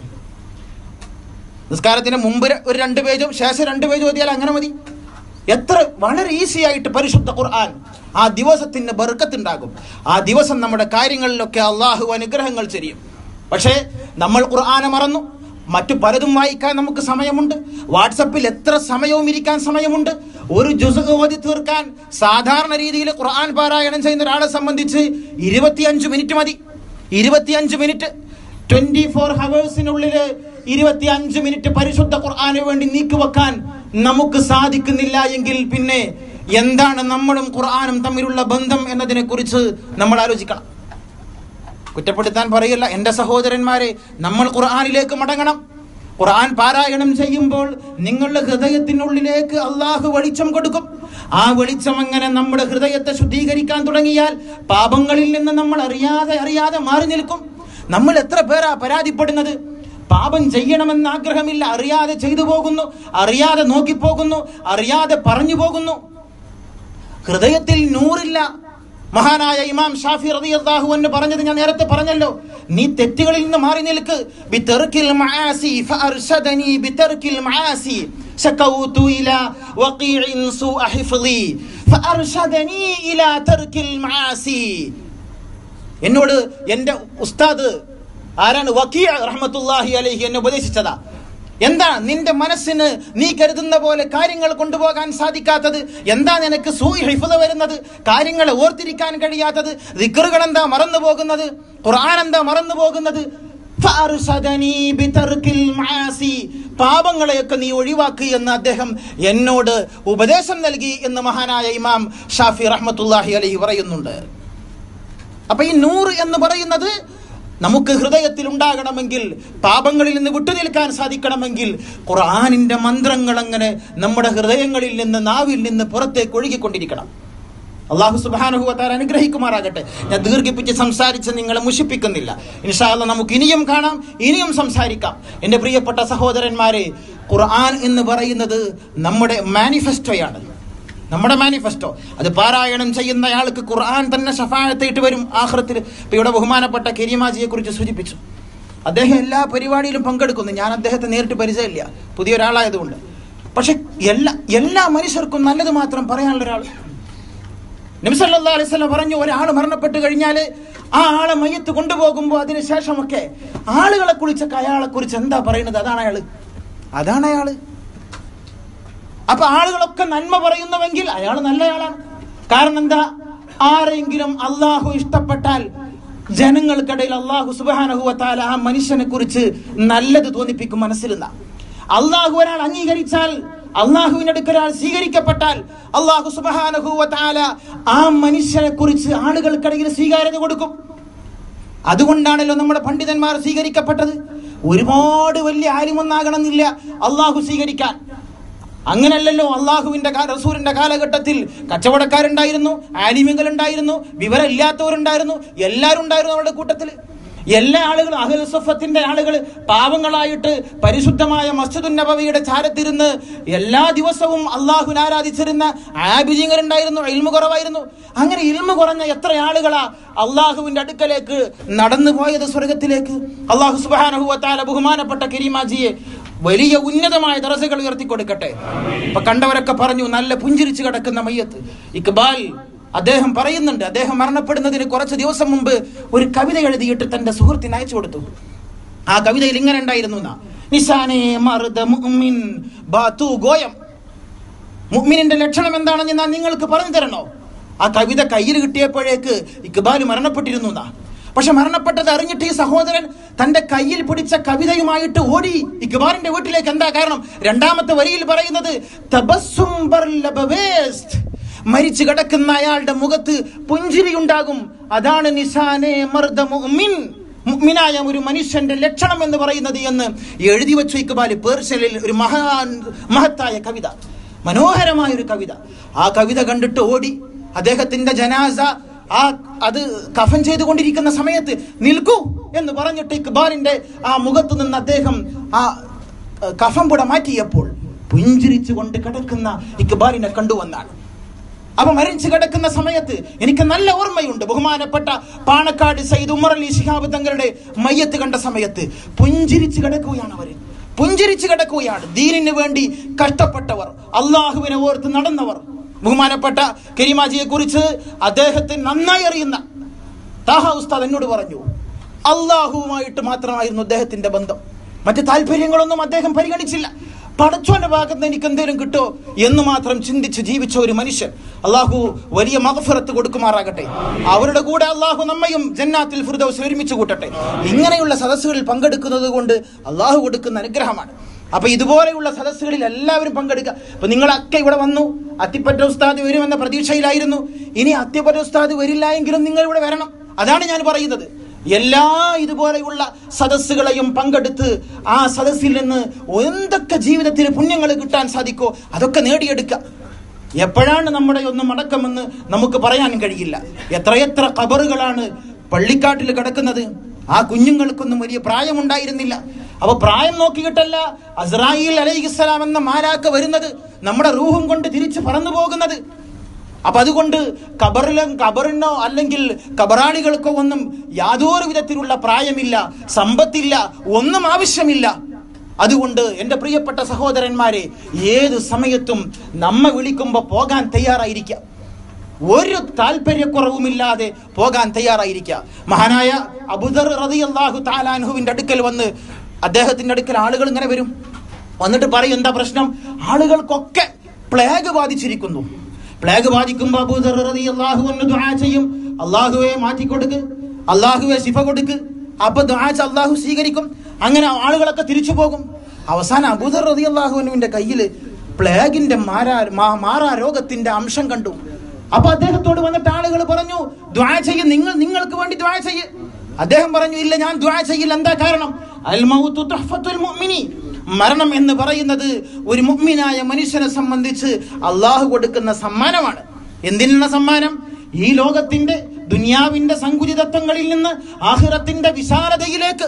നിസ്കാരത്തിന് മുമ്പ് ര- ഒരു രണ്ട് പേജും ശേഷം രണ്ട് പേജ് ഓതിയാൽ അങ്ങനെ മതി എത്ര വളരെ ഈസി ആയിട്ട് പരിശുദ്ധ ഖുർആൻ ആ ദിവസത്തിന് ബർക്കത്തുണ്ടാകും ആ ദിവസം നമ്മുടെ കാര്യങ്ങളിലൊക്കെ അള്ളാഹു അനുഗ്രഹങ്ങൾ ചെയ്യും പക്ഷേ നമ്മൾ ഖുർആനെ മറന്നു മറ്റു പലതും വായിക്കാൻ നമുക്ക് സമയമുണ്ട് വാട്സപ്പിൽ എത്ര സമയവും ഇരിക്കാൻ സമയമുണ്ട് ഒരു ജുസ് ഓതി തീർക്കാൻ സാധാരണ രീതിയിൽ ഖുർആൻ പാരായണം ചെയ്യുന്ന ഒരാളെ സംബന്ധിച്ച് ഇരുപത്തിയഞ്ച് മിനിറ്റ് മതി ഇരുപത്തിയഞ്ച് മിനിറ്റ് ട്വന്റി ഫോർ ഹവേഴ്സിനുള്ളിൽ ഇരുപത്തി അഞ്ച് മിനിറ്റ് പരിശുദ്ധ ഖുർആന് വേണ്ടി നീക്കിവെക്കാൻ നമുക്ക് സാധിക്കുന്നില്ല എങ്കിൽ പിന്നെ എന്താണ് നമ്മളും ഖുർആനും തമ്മിലുള്ള ബന്ധം എന്നതിനെ കുറിച്ച് നമ്മൾ ആലോചിക്കണം കുറ്റപ്പെടുത്താൻ പറയില്ല എൻ്റെ സഹോദരന്മാരെ നമ്മൾ ഖുർആനിലേക്ക് മടങ്ങണം ഖുർആൻ പാരായണം ചെയ്യുമ്പോൾ നിങ്ങളുടെ ഹൃദയത്തിനുള്ളിലേക്ക് അള്ളാഹു വെളിച്ചം കൊടുക്കും ആ വെളിച്ചം അങ്ങനെ നമ്മുടെ ഹൃദയത്തെ ശുദ്ധീകരിക്കാൻ തുടങ്ങിയാൽ പാപങ്ങളിൽ നിന്ന് നമ്മൾ അറിയാതെ അറിയാതെ മാറി നിൽക്കും നമ്മൾ എത്ര പേരാ പരാതിപ്പെടുന്നത് പാപം ചെയ്യണമെന്ന് ആഗ്രഹമില്ല അറിയാതെ ചെയ്തു പോകുന്നു അറിയാതെ നോക്കിപ്പോകുന്നു അറിയാതെ പറഞ്ഞു പോകുന്നു ഹൃദയത്തിൽ നൂറില്ല മഹാനായ ഇമാം ഷാഫി റളിയല്ലാഹു അൻഹു പറഞ്ഞത് ഞാൻ നേരത്തെ പറഞ്ഞല്ലോ നീ തെറ്റുകളിൽ നിന്ന് മാറി നിൽക്ക് ബിതർക്കിൽ മആസി ഫഅർശദനി ബിതർക്കിൽ മആസി شكوت إلى وقيع سوء حفظي فأرشدني إلى ترك المعاصي എന്നോട് എൻ്റെ ഉസ്താദ് ആരാണ് വക്കീ റഹ്മത്തുല്ലാഹി അലൈഹി എന്നെ ഉപദേശിച്ചതാ എന്താ നിന്റെ മനസ്സിന് നീ കരുതുന്ന പോലെ കാര്യങ്ങൾ കൊണ്ടുപോകാൻ സാധിക്കാത്തത് എന്താ നിനക്ക് സൂയി ഹിഫുത വരുന്നത് കാര്യങ്ങളെ ഓർത്തിരിക്കാൻ കഴിയാത്തത് ദിക്കറുകൾ എന്താ മറന്നു പോകുന്നത് ഖുർആൻ എന്താ മറന്നു പോകുന്നത് ഫഅർശദനീ ബിതർക്കിൽ മആസി. പാപങ്ങളെയൊക്കെ നീ ഒഴിവാക്കി എന്ന് അദ്ദേഹം എന്നോട് ഉപദേശം നൽകി എന്ന് മഹാനായ ഇമാം ഷാഫി റഹ്മത്തുല്ലാഹി അലൈഹി പറയുന്നുണ്ട് അപ്പൊ ഈ നൂറ് എന്ന് പറയുന്നത് നമുക്ക് ഹൃദയത്തിൽ ഉണ്ടാകണമെങ്കിൽ പാപങ്ങളിൽ നിന്ന് വിട്ടുനിൽക്കാൻ സാധിക്കണമെങ്കിൽ ഖുർആാനിന്റെ മന്ത്രങ്ങൾ അങ്ങനെ നമ്മുടെ ഹൃദയങ്ങളിൽ നിന്ന് നാവിൽ നിന്ന് പുറത്തേക്ക് ഒഴുകിക്കൊണ്ടിരിക്കണം അള്ളാഹു സുബാനുഭവത്താൽ അനുഗ്രഹിക്കുമാറാകട്ടെ ഞാൻ ദീർഘിപ്പിച്ച് സംസാരിച്ച് നിങ്ങളെ മുഷിപ്പിക്കുന്നില്ല ഇൻഷാല്ല നമുക്ക് ഇനിയും കാണാം ഇനിയും സംസാരിക്കാം എൻ്റെ പ്രിയപ്പെട്ട സഹോദരന്മാരെ ഖുർആൻ എന്ന് പറയുന്നത് നമ്മുടെ മാനിഫെസ്റ്റോയാണ് നമ്മുടെ മാനിഫെസ്റ്റോ അത് പാരായണം ചെയ്യുന്ന ആൾക്ക് ഖുർആൻ തന്നെ ഷഫാഴത്തേട്ട് വരും ആഹ്റത്തിൽ ഇപ്പൊ ഇവിടെ ബഹുമാനപ്പെട്ട കെരിമാജിയെ കുറിച്ച് സൂചിപ്പിച്ചു അദ്ദേഹം എല്ലാ പരിപാടിയിലും പങ്കെടുക്കുന്നു ഞാൻ അദ്ദേഹത്തെ നേരിട്ട് പരിചയമില്ല പുതിയ ഒരാളായതുകൊണ്ട് പക്ഷെ എല്ലാ എല്ലാ മനുഷ്യർക്കും നല്ലത് മാത്രം പറയാനുള്ള ഒരാൾ നബിസല്ലാ അലൈഹി സ്വലം പറഞ്ഞു ഒരാൾ മരണപ്പെട്ട് കഴിഞ്ഞാൽ ആ ആളെ മയ്യത്ത് കൊണ്ടുപോകുമ്പോൾ അതിന് ശേഷമൊക്കെ ആളുകളെ കുറിച്ചൊക്കെ അയാളെ കുറിച്ച് എന്താ പറയുന്നത് അതാണ് അയാള് അതാണ് അയാള് അപ്പൊ ആളുകളൊക്കെ നന്മ പറയുന്നുവെങ്കിൽ അയാൾ നല്ലയാളാണ് കാരണം എന്താ ആരെങ്കിലും അള്ളാഹു ഇഷ്ടപ്പെട്ടാൽ ജനങ്ങൾക്കിടയിൽ അള്ളാഹു സുബാനഹുവത്താൽ ആ മനുഷ്യനെ കുറിച്ച് നല്ലത് തോന്നിപ്പിക്കും മനസ്സിലുന്ന അള്ളാഹു ഒരാൾ അംഗീകരിച്ചാൽ അള്ളാഹുവിന്റെ അടുക്കൽ ഒരാൾ സ്വീകരിക്കപ്പെട്ടാൽ അള്ളാഹു സുബാനഹുവത്താല ആ മനുഷ്യനെ കുറിച്ച് ആളുകൾക്കിടയിൽ സ്വീകാര്യത കൊടുക്കും അതുകൊണ്ടാണല്ലോ നമ്മുടെ പണ്ഡിതന്മാർ സ്വീകരിക്കപ്പെട്ടത് ഒരുപാട് വലിയ ആലിമൊന്നാകണമെന്നില്ല അള്ളാഹു സ്വീകരിക്കാൻ അങ്ങനല്ലല്ലോ അള്ളാഹുവിന്റെ കാ- റസൂലിന്റെ കാലഘട്ടത്തിൽ കച്ചവടക്കാരുണ്ടായിരുന്നു ആലിമ്യങ്ങൾ ഉണ്ടായിരുന്നു വിവരമില്ലാത്തവരുണ്ടായിരുന്നു എല്ലാവരും ഉണ്ടായിരുന്നു അവരുടെ കൂട്ടത്തിൽ എല്ലാ ആളുകളും അഹൽസഫത്തിന്റെ ആളുകൾ പാവങ്ങളായിട്ട് പരിശുദ്ധമായ മസ്ജിദുൻ നബവിയുടെ ചാരത്തിരുന്ന് എല്ലാ ദിവസവും അള്ളാഹുവിനെ ആരാധിച്ചിരുന്ന ആബിജിങ്ങൾ ഉണ്ടായിരുന്നു ഇൽമു കുറവായിരുന്നു അങ്ങനെ ഇൽമു കുറഞ്ഞ എത്ര ആളുകളാ അള്ളാഹുവിന്റെ അടുക്കലേക്ക് നടന്നു പോയത് സ്വർഗത്തിലേക്ക് അള്ളാഹു സുബാനഹുവത്താല ബഹുമാനപ്പെട്ട കരീമാജിയെ വലിയ ഉന്നതമായ ദറസകൾ ഉയർത്തി കൊടുക്കട്ടെ ഇപ്പൊ കണ്ടവരൊക്കെ പറഞ്ഞു നല്ല പുഞ്ചിരിച്ചു കിടക്കുന്ന മയ്യത്ത് ഇക്ബാൽ അദ്ദേഹം പറയുന്നുണ്ട് അദ്ദേഹം മരണപ്പെടുന്നതിന് കുറച്ച് ദിവസം മുമ്പ് ഒരു കവിത എഴുതിയിട്ട് തന്റെ സുഹൃത്തിന് അയച്ചു കൊടുത്തു ആ കവിതയിൽ ഇങ്ങനെ ഉണ്ടായിരുന്നു എന്നാ. നിസാനേ മർദ മുഅ്മിൻ ബാതു ഗോയം മുഅ്മിനിന്റെ ലക്ഷണം എന്താണെന്ന് ഞാൻ നിങ്ങൾക്ക് പറഞ്ഞു തരണോ ആ കവിത കയ്യിൽ കിട്ടിയപ്പോഴേക്ക് ഇക്ബാൽ മരണപ്പെട്ടിരുന്നു എന്നാ പക്ഷെ മരണപ്പെട്ടത് അറിഞ്ഞിട്ട് ഈ സഹോദരൻ തന്റെ കയ്യിൽ പിടിച്ച കവിതയുമായിട്ട് ഓടി ഇക്ബാലിന്റെ വീട്ടിലേക്ക് എന്താ കാരണം രണ്ടാമത്തെ വരിയിൽ പറയുന്നത് തബസ്സും ബർലബവേസ്റ്റ്. മരിച്ചു കിടക്കുന്ന അയാളുടെ മുഖത്ത് പുഞ്ചിരിയുണ്ടാകും അതാണ് നിസാനെ മർദ മുഅ്മിൻ മുഅ്മിനായ ഒരു മനുഷ്യന്റെ ലക്ഷണം എന്ന് പറയുന്നത് എന്ന് എഴുതി വെച്ചു ഇക്ബാല് പേർഷ്യനിൽ ഒരു മഹാൻ മഹത്തായ കവിത മനോഹരമായ ഒരു കവിത ആ കവിത കണ്ടിട്ട് ഓടി അദ്ദേഹത്തിന്റെ ജനാസ ആ അത് കഫൻ ചെയ്തുകൊണ്ടിരിക്കുന്ന സമയത്ത് നിൽക്കൂ എന്ന് പറഞ്ഞിട്ട് ഇക്ബാലിന്റെ ആ മുഖത്ത് നിന്ന് അദ്ദേഹം ആ ഏഹ്, കഫം പുട മാറ്റിയപ്പോൾ പുഞ്ചിരിച്ചുകൊണ്ട് കിടക്കുന്ന ഇക്ബാലിനെ കണ്ടുവന്നാണ് അപ്പൊ മരിച്ചു കിടക്കുന്ന സമയത്ത് എനിക്ക് നല്ല ഓർമ്മയുണ്ട് ബഹുമാനപ്പെട്ട പാണക്കാട് സയ്യിദ് ഉമർ അലി ശിഹാബ് തങ്ങളുടെ മയ്യത്ത് കണ്ട സമയത്ത് പുഞ്ചിരിച്ചു കിടക്കുകയാണ് അവര് പുഞ്ചിരിച്ചു കിടക്കുകയാണ് ദീനിന് വേണ്ടി കഷ്ടപ്പെട്ടവർ അള്ളാഹുവിനെ ഓർത്ത് നടന്നവർ ബഹുമാനപ്പെട്ട കരീമാജിയെ കുറിച്ച് അദ്ദേഹത്തെ നന്നായി അറിയുന്ന താഹ ഉസ്താദ് എന്നോട് പറഞ്ഞു അള്ളാഹുവുമായിട്ട് മാത്രമായിരുന്നു അദ്ദേഹത്തിന്റെ ബന്ധം മറ്റ് താല്പര്യങ്ങളൊന്നും അദ്ദേഹം പരിഗണിച്ചില്ല പടച്ചോന്റെ ഭാഗത്ത് നിന്ന് എനിക്ക് എന്തെങ്കിലും കിട്ടോ എന്ന് മാത്രം ചിന്തിച്ച് ജീവിച്ച ഒരു മനുഷ്യൻ അള്ളാഹു വലിയ മകഫിറത്ത് കൊടുക്കുമാറാകട്ടെ അവരുടെ കൂടെ അള്ളാഹു നമ്മയും ജന്നാത്തിൽ ഫിർദൗസ് ഒരുമിച്ച് കൂട്ടട്ടെ ഇങ്ങനെയുള്ള സദസ്സുകളിൽ പങ്കെടുക്കുന്നത് കൊണ്ട് അള്ളാഹു കൊടുക്കുന്ന അനുഗ്രഹമാണ് അപ്പൊ ഇതുപോലെയുള്ള സദസ്സുകളിൽ എല്ലാവരും പങ്കെടുക്കുക അപ്പൊ നിങ്ങളൊക്കെ ഇവിടെ വന്നു അത്തിപ്പറ്റ ഉസ്താദ് വരുമെന്ന പ്രതീക്ഷയിലായിരുന്നു ഇനി അത്തിപ്പറ്റ ഉസ്താദ് വരില്ല എങ്കിലും നിങ്ങൾ ഇവിടെ വരണം അതാണ് ഞാൻ പറയുന്നത് എല്ലാ ഇതുപോലെയുള്ള സദസ്സുകളെയും പങ്കെടുത്ത് ആ സദസ്സിൽ നിന്ന് എന്തൊക്കെ ജീവിതത്തിൽ പുണ്യങ്ങൾ കിട്ടാൻ സാധിക്കോ അതൊക്കെ നേടിയെടുക്കുക എപ്പോഴാണ് നമ്മുടെ ഒന്ന് മടക്കമെന്ന് നമുക്ക് പറയാൻ കഴിയില്ല എത്രയെത്ര കബറുകളാണ് പള്ളിക്കാട്ടിൽ കിടക്കുന്നത് ആ കുഞ്ഞുങ്ങൾക്കൊന്നും വലിയ പ്രായമുണ്ടായിരുന്നില്ല അപ്പൊ പ്രായം നോക്കിയിട്ടല്ല അസ്രായിൽ അലൈഹിസ്സലാം എന്ന മാലാക്ക വരുന്നത് നമ്മുടെ റൂഹും കൊണ്ട് തിരിച്ചു പറന്നു പോകുന്നത് അപ്പൊ അതുകൊണ്ട് കബറിലും കബറിനോ അല്ലെങ്കിൽ കബറാളികൾക്കോ ഒന്നും യാതൊരു വിധത്തിലുള്ള പ്രായമില്ല സമ്പത്തില്ല ഒന്നും ആവശ്യമില്ല അതുകൊണ്ട് എൻ്റെ പ്രിയപ്പെട്ട സഹോദരന്മാരെ ഏത് സമയത്തും നമ്മെ വിളിക്കുമ്പോൾ പോകാൻ തയ്യാറായിരിക്കാം ഒരു താല്പര്യക്കുറവുമില്ലാതെ പോകാൻ തയ്യാറായിരിക്കുക മഹാനായ അബുദർ റളിയല്ലാഹു താലാൻഹുവിന്റെ അടുക്കൽ വന്ന് അദ്ദേഹത്തിന്റെ അടുക്കൽ ആളുകൾ ഇങ്ങനെ വരും വന്നിട്ട് പറയും എന്താ പ്രശ്നം ആളുകൾക്കൊക്കെ പ്ലേഗ് ബാധിച്ചിരിക്കുന്നു പ്ലേഗ് ബാധിക്കുമ്പോൾ അബൂദർ റളിയല്ലാഹു അൻഹു ദുആ ചെയ്യും അള്ളാഹുവെ മാറ്റിക്കൊടുക്ക് അള്ളാഹുവെ ശിഫ കൊടുക്ക് അപ്പൊ ദുആ ചെയ്ത് അള്ളാഹു സ്വീകരിക്കും അങ്ങനെ ആളുകളൊക്കെ തിരിച്ചു പോകും അവസാനം അബൂദർ റളിയല്ലാഹുവിന്റെ കയ്യിൽ പ്ലേഗിന്റെ മാരാ മാ- മാറാ രോഗത്തിന്റെ അംശം കണ്ടു അപ്പൊ അദ്ദേഹത്തോട് വന്നിട്ട് ആളുകൾ പറഞ്ഞു ദ്വാ ചെയ്യ നിങ്ങൾ നിങ്ങൾക്ക് വേണ്ടി ദ്വാ ചെയ്യ അദ്ദേഹം പറഞ്ഞു ഇല്ല ഞാൻ ദ്വാ ചെയ്യില്ല എന്താ കാരണം അൽ മൗതു തുഹ്ഫത്തുൽ മുഅ്മിനി മരണം എന്ന് പറയുന്നത് ഒരു മുഅ്മിനായ മനുഷ്യനെ സംബന്ധിച്ച് അള്ളാഹു കൊടുക്കുന്ന സമ്മാനമാണ് എന്തിനുള്ള സമ്മാനം ഈ ലോകത്തിന്റെ ദുനിയാവിന്റെ സങ്കുചിതത്വങ്ങളിൽ നിന്ന് ആഹിറത്തിന്റെ വിശാലതയിലേക്ക്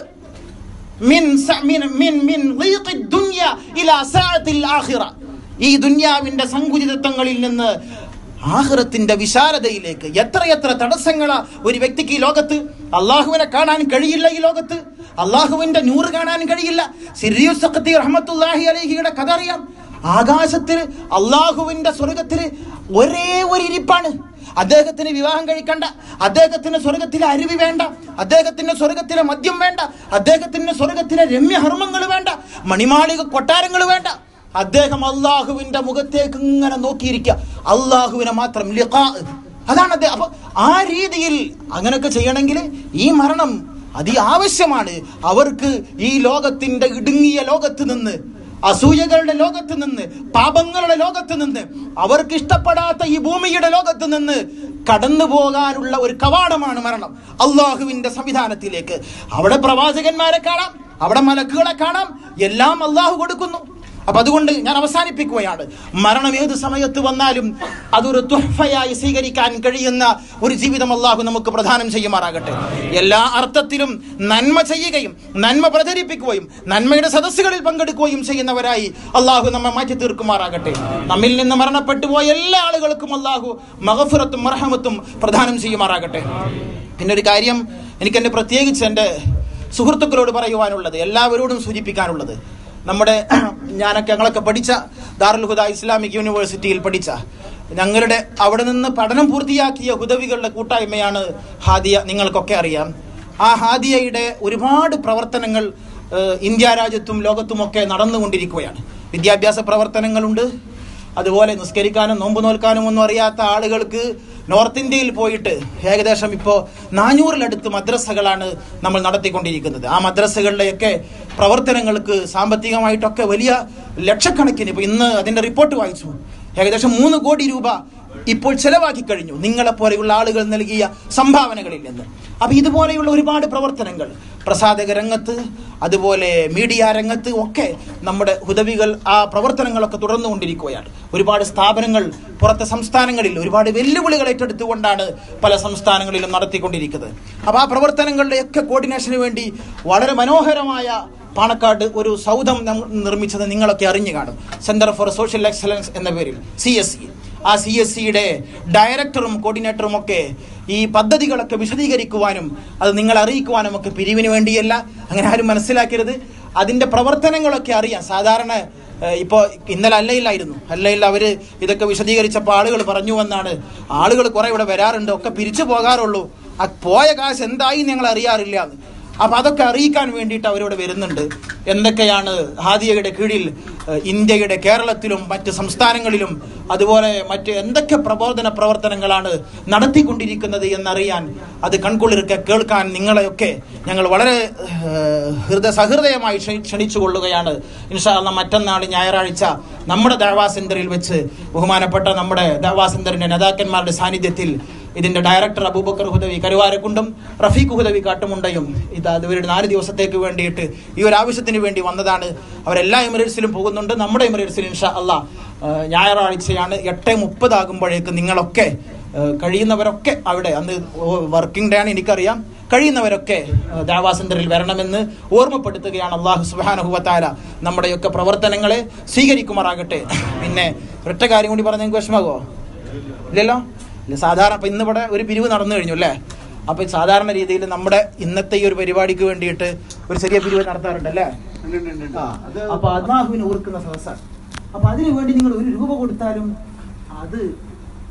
മിൻ സ- മിൻ- മിൻ- മിൻ ളീഖി ദുനിയ ഇലാ സഅത്തിൽ ആഖിറ. ഈ ദുന്യാവിന്റെ സങ്കുചിതത്വങ്ങളിൽ നിന്ന് ആഹ്റത്തിന്റെ വിശാലതയിലേക്ക് എത്രയെത്ര തടസ്സങ്ങളാ ഒരു വ്യക്തിക്ക് ഈ ലോകത്ത് അള്ളാഹുവിനെ കാണാൻ കഴിയില്ല ഈ ലോകത്ത് അള്ളാഹുവിന്റെ നൂറ് കാണാൻ കഴിയില്ല സിറിയുസ് സഖത്തി റഹ്മത്തുല്ലാഹി അലഹിയുടെ കഥ അറിയാം ആകാശത്തിൽ അള്ളാഹുവിന്റെ സ്വർഗത്തിൽ ഒരേ ഒരു ഇരിപ്പാണ് അദ്ദേഹത്തിന് വിവാഹം കഴിക്കണ്ട അദ്ദേഹത്തിന് സ്വർഗത്തിലെ അരുവി വേണ്ട അദ്ദേഹത്തിന് സ്വർഗത്തിലെ മദ്യം വേണ്ട അദ്ദേഹത്തിന് സ്വർഗത്തിലെ രമ്യഹർമ്മങ്ങൾ വേണ്ട മണിമാളിക കൊട്ടാരങ്ങൾ വേണ്ട അദ്ദേഹം അള്ളാഹുവിന്റെ മുഖത്തേക്ക് ഇങ്ങനെ നോക്കിയിരിക്കുക അള്ളാഹുവിനെ മാത്രം ലിഖാ അതാണ് അദ്ദേഹം അപ്പൊ ആ രീതിയിൽ അങ്ങനെയൊക്കെ ചെയ്യണമെങ്കിൽ ഈ മരണം അതി ആവശ്യമാണ് അവർക്ക് ഈ ലോകത്തിന്റെ ഇടുങ്ങിയ ലോകത്ത് നിന്ന് അസൂയകളുടെ ലോകത്ത് നിന്ന് പാപങ്ങളുടെ ലോകത്ത് നിന്ന് അവർക്ക് ഇഷ്ടപ്പെടാത്ത ഈ ഭൂമിയുടെ ലോകത്ത് നിന്ന് കടന്നു പോകാനുള്ള ഒരു കവാടമാണ് മരണം അള്ളാഹുവിന്റെ സംവിധാനത്തിലേക്ക് അവിടെ പ്രവാചകന്മാരെ കാണാം അവിടെ മലക്കുകളെ കാണാം എല്ലാം അള്ളാഹു കൊടുക്കുന്നു അപ്പൊ അതുകൊണ്ട് ഞാൻ അവസാനിപ്പിക്കുകയാണ് മരണം ഏത് സമയത്ത് വന്നാലും അതൊരു തുഹഫയായി സ്വീകരിക്കാൻ കഴിയുന്ന ഒരു ജീവിതം അള്ളാഹു നമുക്ക് പ്രദാനം ചെയ്യുമാറാകട്ടെ എല്ലാ അർത്ഥത്തിലും നന്മ ചെയ്യുകയും നന്മ പ്രചരിപ്പിക്കുകയും നന്മയുടെ സദസ്സുകളിൽ പങ്കെടുക്കുകയും ചെയ്യുന്നവരായി അള്ളാഹു നമ്മെ മാറ്റി തീർക്കുമാറാകട്ടെ നമ്മിൽ നിന്ന് മരണപ്പെട്ടു പോയ എല്ലാ ആളുകൾക്കും അള്ളാഹു മഹഫുറത്തും മർഹമത്തും പ്രദാനം ചെയ്യുമാറാകട്ടെ പിന്നെ ഒരു കാര്യം എനിക്ക് എൻ്റെ പ്രത്യേകിച്ച് എൻ്റെ സുഹൃത്തുക്കളോട് പറയുവാനുള്ളത് എല്ലാവരോടും സൂചിപ്പിക്കാനുള്ളത് നമ്മുടെ ഞാനൊക്കെ ഞങ്ങളൊക്കെ പഠിച്ച ദാറുൽ ഹുദ ഇസ്ലാമിക് യൂണിവേഴ്സിറ്റിയിൽ പഠിച്ച ഞങ്ങളുടെ അവിടെ നിന്ന് പഠനം പൂർത്തിയാക്കിയ ഹുദവികളുടെ കൂട്ടായ്മയാണ് ഹാദിയ നിങ്ങൾക്കൊക്കെ അറിയാം ആ ഹാദിയയുടെ ഒരുപാട് പ്രവർത്തനങ്ങൾ ഏഹ്, ഇന്ത്യ രാജ്യത്തും ലോകത്തുമൊക്കെ നടന്നുകൊണ്ടിരിക്കുകയാണ് വിദ്യാഭ്യാസ പ്രവർത്തനങ്ങളുണ്ട് അതുപോലെ നിസ്കരിക്കാനും നോമ്പ് നോൽക്കാനും ഒന്നും അറിയാത്ത ആളുകൾക്ക് നോർത്ത് ഇന്ത്യയിൽ പോയിട്ട് ഏകദേശം ഇപ്പോൾ നാനൂറിലടുത്ത് മദ്രസകളാണ് നമ്മൾ നടത്തിക്കൊണ്ടിരിക്കുന്നത് ആ മദ്രസകളിലെയൊക്കെ പ്രവർത്തനങ്ങൾക്ക് സാമ്പത്തികമായിട്ടൊക്കെ വലിയ ലക്ഷക്കണക്കിന് ഇപ്പോൾ ഇന്ന് അതിൻ്റെ റിപ്പോർട്ട് വായിച്ചു ഏകദേശം മൂന്ന് കോടി രൂപ ഇപ്പോൾ ചെലവാക്കി കഴിഞ്ഞു നിങ്ങളെപ്പോലെയുള്ള ആളുകൾ നൽകിയ സംഭാവനകളിൽ നിന്ന് അപ്പൊ ഇതുപോലെയുള്ള ഒരുപാട് പ്രവർത്തനങ്ങൾ പ്രസാദക രംഗത്ത് അതുപോലെ മീഡിയ രംഗത്ത് ഒക്കെ നമ്മുടെ ഹുദവികൾ ആ പ്രവർത്തനങ്ങളൊക്കെ തുടർന്നുകൊണ്ടിരിക്കുകയാണ് ഒരുപാട് സ്ഥാപനങ്ങൾ പുറത്തെ സംസ്ഥാനങ്ങളിൽ ഒരുപാട് വെല്ലുവിളികൾ ഏറ്റെടുത്തുകൊണ്ടാണ് പല സംസ്ഥാനങ്ങളിലും നടത്തിക്കൊണ്ടിരിക്കുന്നത് അപ്പൊ ആ പ്രവർത്തനങ്ങളുടെയൊക്കെ കോർഡിനേഷന് വേണ്ടി വളരെ മനോഹരമായ പാണക്കാട് ഒരു സൗധം നം- നിർമ്മിച്ചത് നിങ്ങളൊക്കെ അറിഞ്ഞു കാണും സെന്റർ ഫോർ സോഷ്യൽ എക്സലൻസ് എന്ന പേരിൽ സി എസ് സി ആ സി എസ് സിയുടെ ഡയറക്ടറും കോർഡിനേറ്ററും ഒക്കെ ഈ പദ്ധതികളൊക്കെ വിശദീകരിക്കുവാനും അത് നിങ്ങളെ അറിയിക്കുവാനും ഒക്കെ പിരിവിന് വേണ്ടിയല്ല അങ്ങനെ ആരും മനസ്സിലാക്കരുത് അതിന്റെ പ്രവർത്തനങ്ങളൊക്കെ അറിയാം സാധാരണ ഏഹ്, ഇപ്പോ ഇന്നലെ അല്ലയില്ലായിരുന്നു അല്ലയിൽ അവര് ഇതൊക്കെ വിശദീകരിച്ചപ്പോൾ ആളുകൾ പറഞ്ഞു എന്നാണ് ആളുകൾ കുറെ ഇവിടെ വരാറുണ്ട് ഒക്കെ പിരിച്ചു പോകാറുള്ളൂ ആ പോയ കാശ് എന്തായി ഞങ്ങൾ അറിയാറില്ല എന്ന് അപ്പൊ അതൊക്കെ അറിയിക്കാൻ വേണ്ടിയിട്ട് അവരിവിടെ വരുന്നുണ്ട് എന്തൊക്കെയാണ് ഹാദിയയുടെ കീഴിൽ ഏഹ്, ഇന്ത്യയുടെ കേരളത്തിലും മറ്റ് സംസ്ഥാനങ്ങളിലും അതുപോലെ മറ്റ് എന്തൊക്കെ പ്രബോധന പ്രവർത്തനങ്ങളാണ് നടത്തിക്കൊണ്ടിരിക്കുന്നത് എന്നറിയാൻ അത് കൺകുളിർക്കെ കേൾക്കാൻ നിങ്ങളെയൊക്കെ ഞങ്ങൾ വളരെ ഏഹ്, ഹൃദയ സഹൃദയമായി ക്ഷണി- ക്ഷണിച്ചു കൊള്ളുകയാണ് ഇൻഷാല്ല മറ്റന്നാൾ ഞായറാഴ്ച നമ്മുടെ ദേവാ സെന്ററിൽ വെച്ച് ബഹുമാനപ്പെട്ട നമ്മുടെ ദേവാ സെന്ററിന്റെ നേതാക്കന്മാരുടെ സാന്നിധ്യത്തിൽ ഇതിന്റെ ഡയറക്ടർ അബൂബക്കർ ഹുദവി കരുവാരക്കുണ്ടും റഫീഖ് ഹുദവി കാട്ടുമുണ്ടയും ഇത് അത് ഇവരുടെ നാല് ദിവസത്തേക്ക് വേണ്ടിയിട്ട് ഈ ഒരു ആവശ്യത്തിന് വേണ്ടി വന്നതാണ് അവരെല്ലാ എമിറേറ്റ്സിലും പോകുന്നുണ്ട് നമ്മുടെ എമിറേറ്റ്സിൽ ഇൻഷാ അല്ല ഞായറാഴ്ചയാണ് എട്ട് മുപ്പതാകുമ്പോഴേക്ക് നിങ്ങളൊക്കെ ഏഹ്, കഴിയുന്നവരൊക്കെ അവിടെ അന്ന് വർക്കിംഗ് ഡേ ആണ് എനിക്കറിയാം കഴിയുന്നവരൊക്കെ ഏഹ്, ദാവാ സെന്ററിൽ വരണമെന്ന് ഓർമ്മപ്പെടുത്തുകയാണ് അള്ളാഹു സുബാനഹുവത്താല നമ്മുടെയൊക്കെ പ്രവർത്തനങ്ങളെ സ്വീകരിക്കുമാറാകട്ടെ പിന്നെ ഒറ്റ കാര്യം കൂടി പറഞ്ഞ നിങ്ങൾക്ക് വിഷമാകോ ഇല്ലല്ലോ ഇല്ല സാധാരണ ഇപ്പൊ ഇന്ന് ഇവിടെ ഒരു പിരിവ് നടന്നു കഴിഞ്ഞു അല്ലേ അപ്പൊ ഈ സാധാരണ രീതിയിൽ നമ്മുടെ ഇന്നത്തെ ഈ ഒരു പരിപാടിക്ക് വേണ്ടിയിട്ട് ഒരു ചെറിയ പിരിവ് നടത്താറുണ്ട് അല്ലേ ആ, അപ്പൊ അള്ളാഹുവിനെ ഓർക്കുന്ന സദസ്സാണ് അപ്പൊ അതിനു വേണ്ടി നിങ്ങൾ ഒരു രൂപ കൊടുത്താലും അത്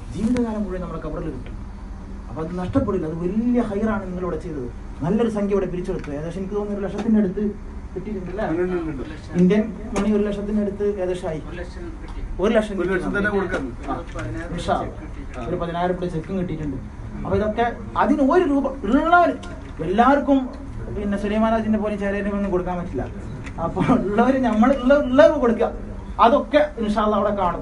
ജീവിതകാലം മുഴുവൻ നമ്മുടെ കബറിൽ കിട്ടും അപ്പൊ അത് നഷ്ടപ്പെടില്ല അത് വലിയ ഹൈറാണ് നിങ്ങളിവിടെ ചെയ്തത് നല്ലൊരു സംഖ്യ ഇവിടെ പിരിച്ചെടുത്തു ഏകദേശം എനിക്ക് തോന്നുന്നു ഒരു ലക്ഷത്തിന്റെ അടുത്ത് കിട്ടിയിട്ടുണ്ടല്ലേ ഇന്ത്യൻ മണി ഒരു ലക്ഷത്തിന്റെ അടുത്ത് ഏകദേശം ആയി ഒരു ലക്ഷം കിട്ടി ഒരു ലക്ഷം ഒരു ലക്ഷം തന്നെ കൊടുക്കാം. ആ. ഇൻഷാ അല്ലാ. ഒരു പതിനായിരം രൂപ ചെക്കും കിട്ടിയിട്ടുണ്ട് അപ്പൊ ഇതൊക്കെ അതിന് ഒരു രൂപ ഉള്ളവർ എല്ലാവർക്കും പിന്നെ സുലൈമാനാജിന്റെ പോലെ ചേരേനും ഒന്നും കൊടുക്കാൻ പറ്റില്ല അപ്പൊ ഉള്ളവര് നമ്മൾ ഉള്ള ഉള്ളവർ കൊടുക്കുക അതൊക്കെ ഇൻഷാല്ല അവിടെ കാണും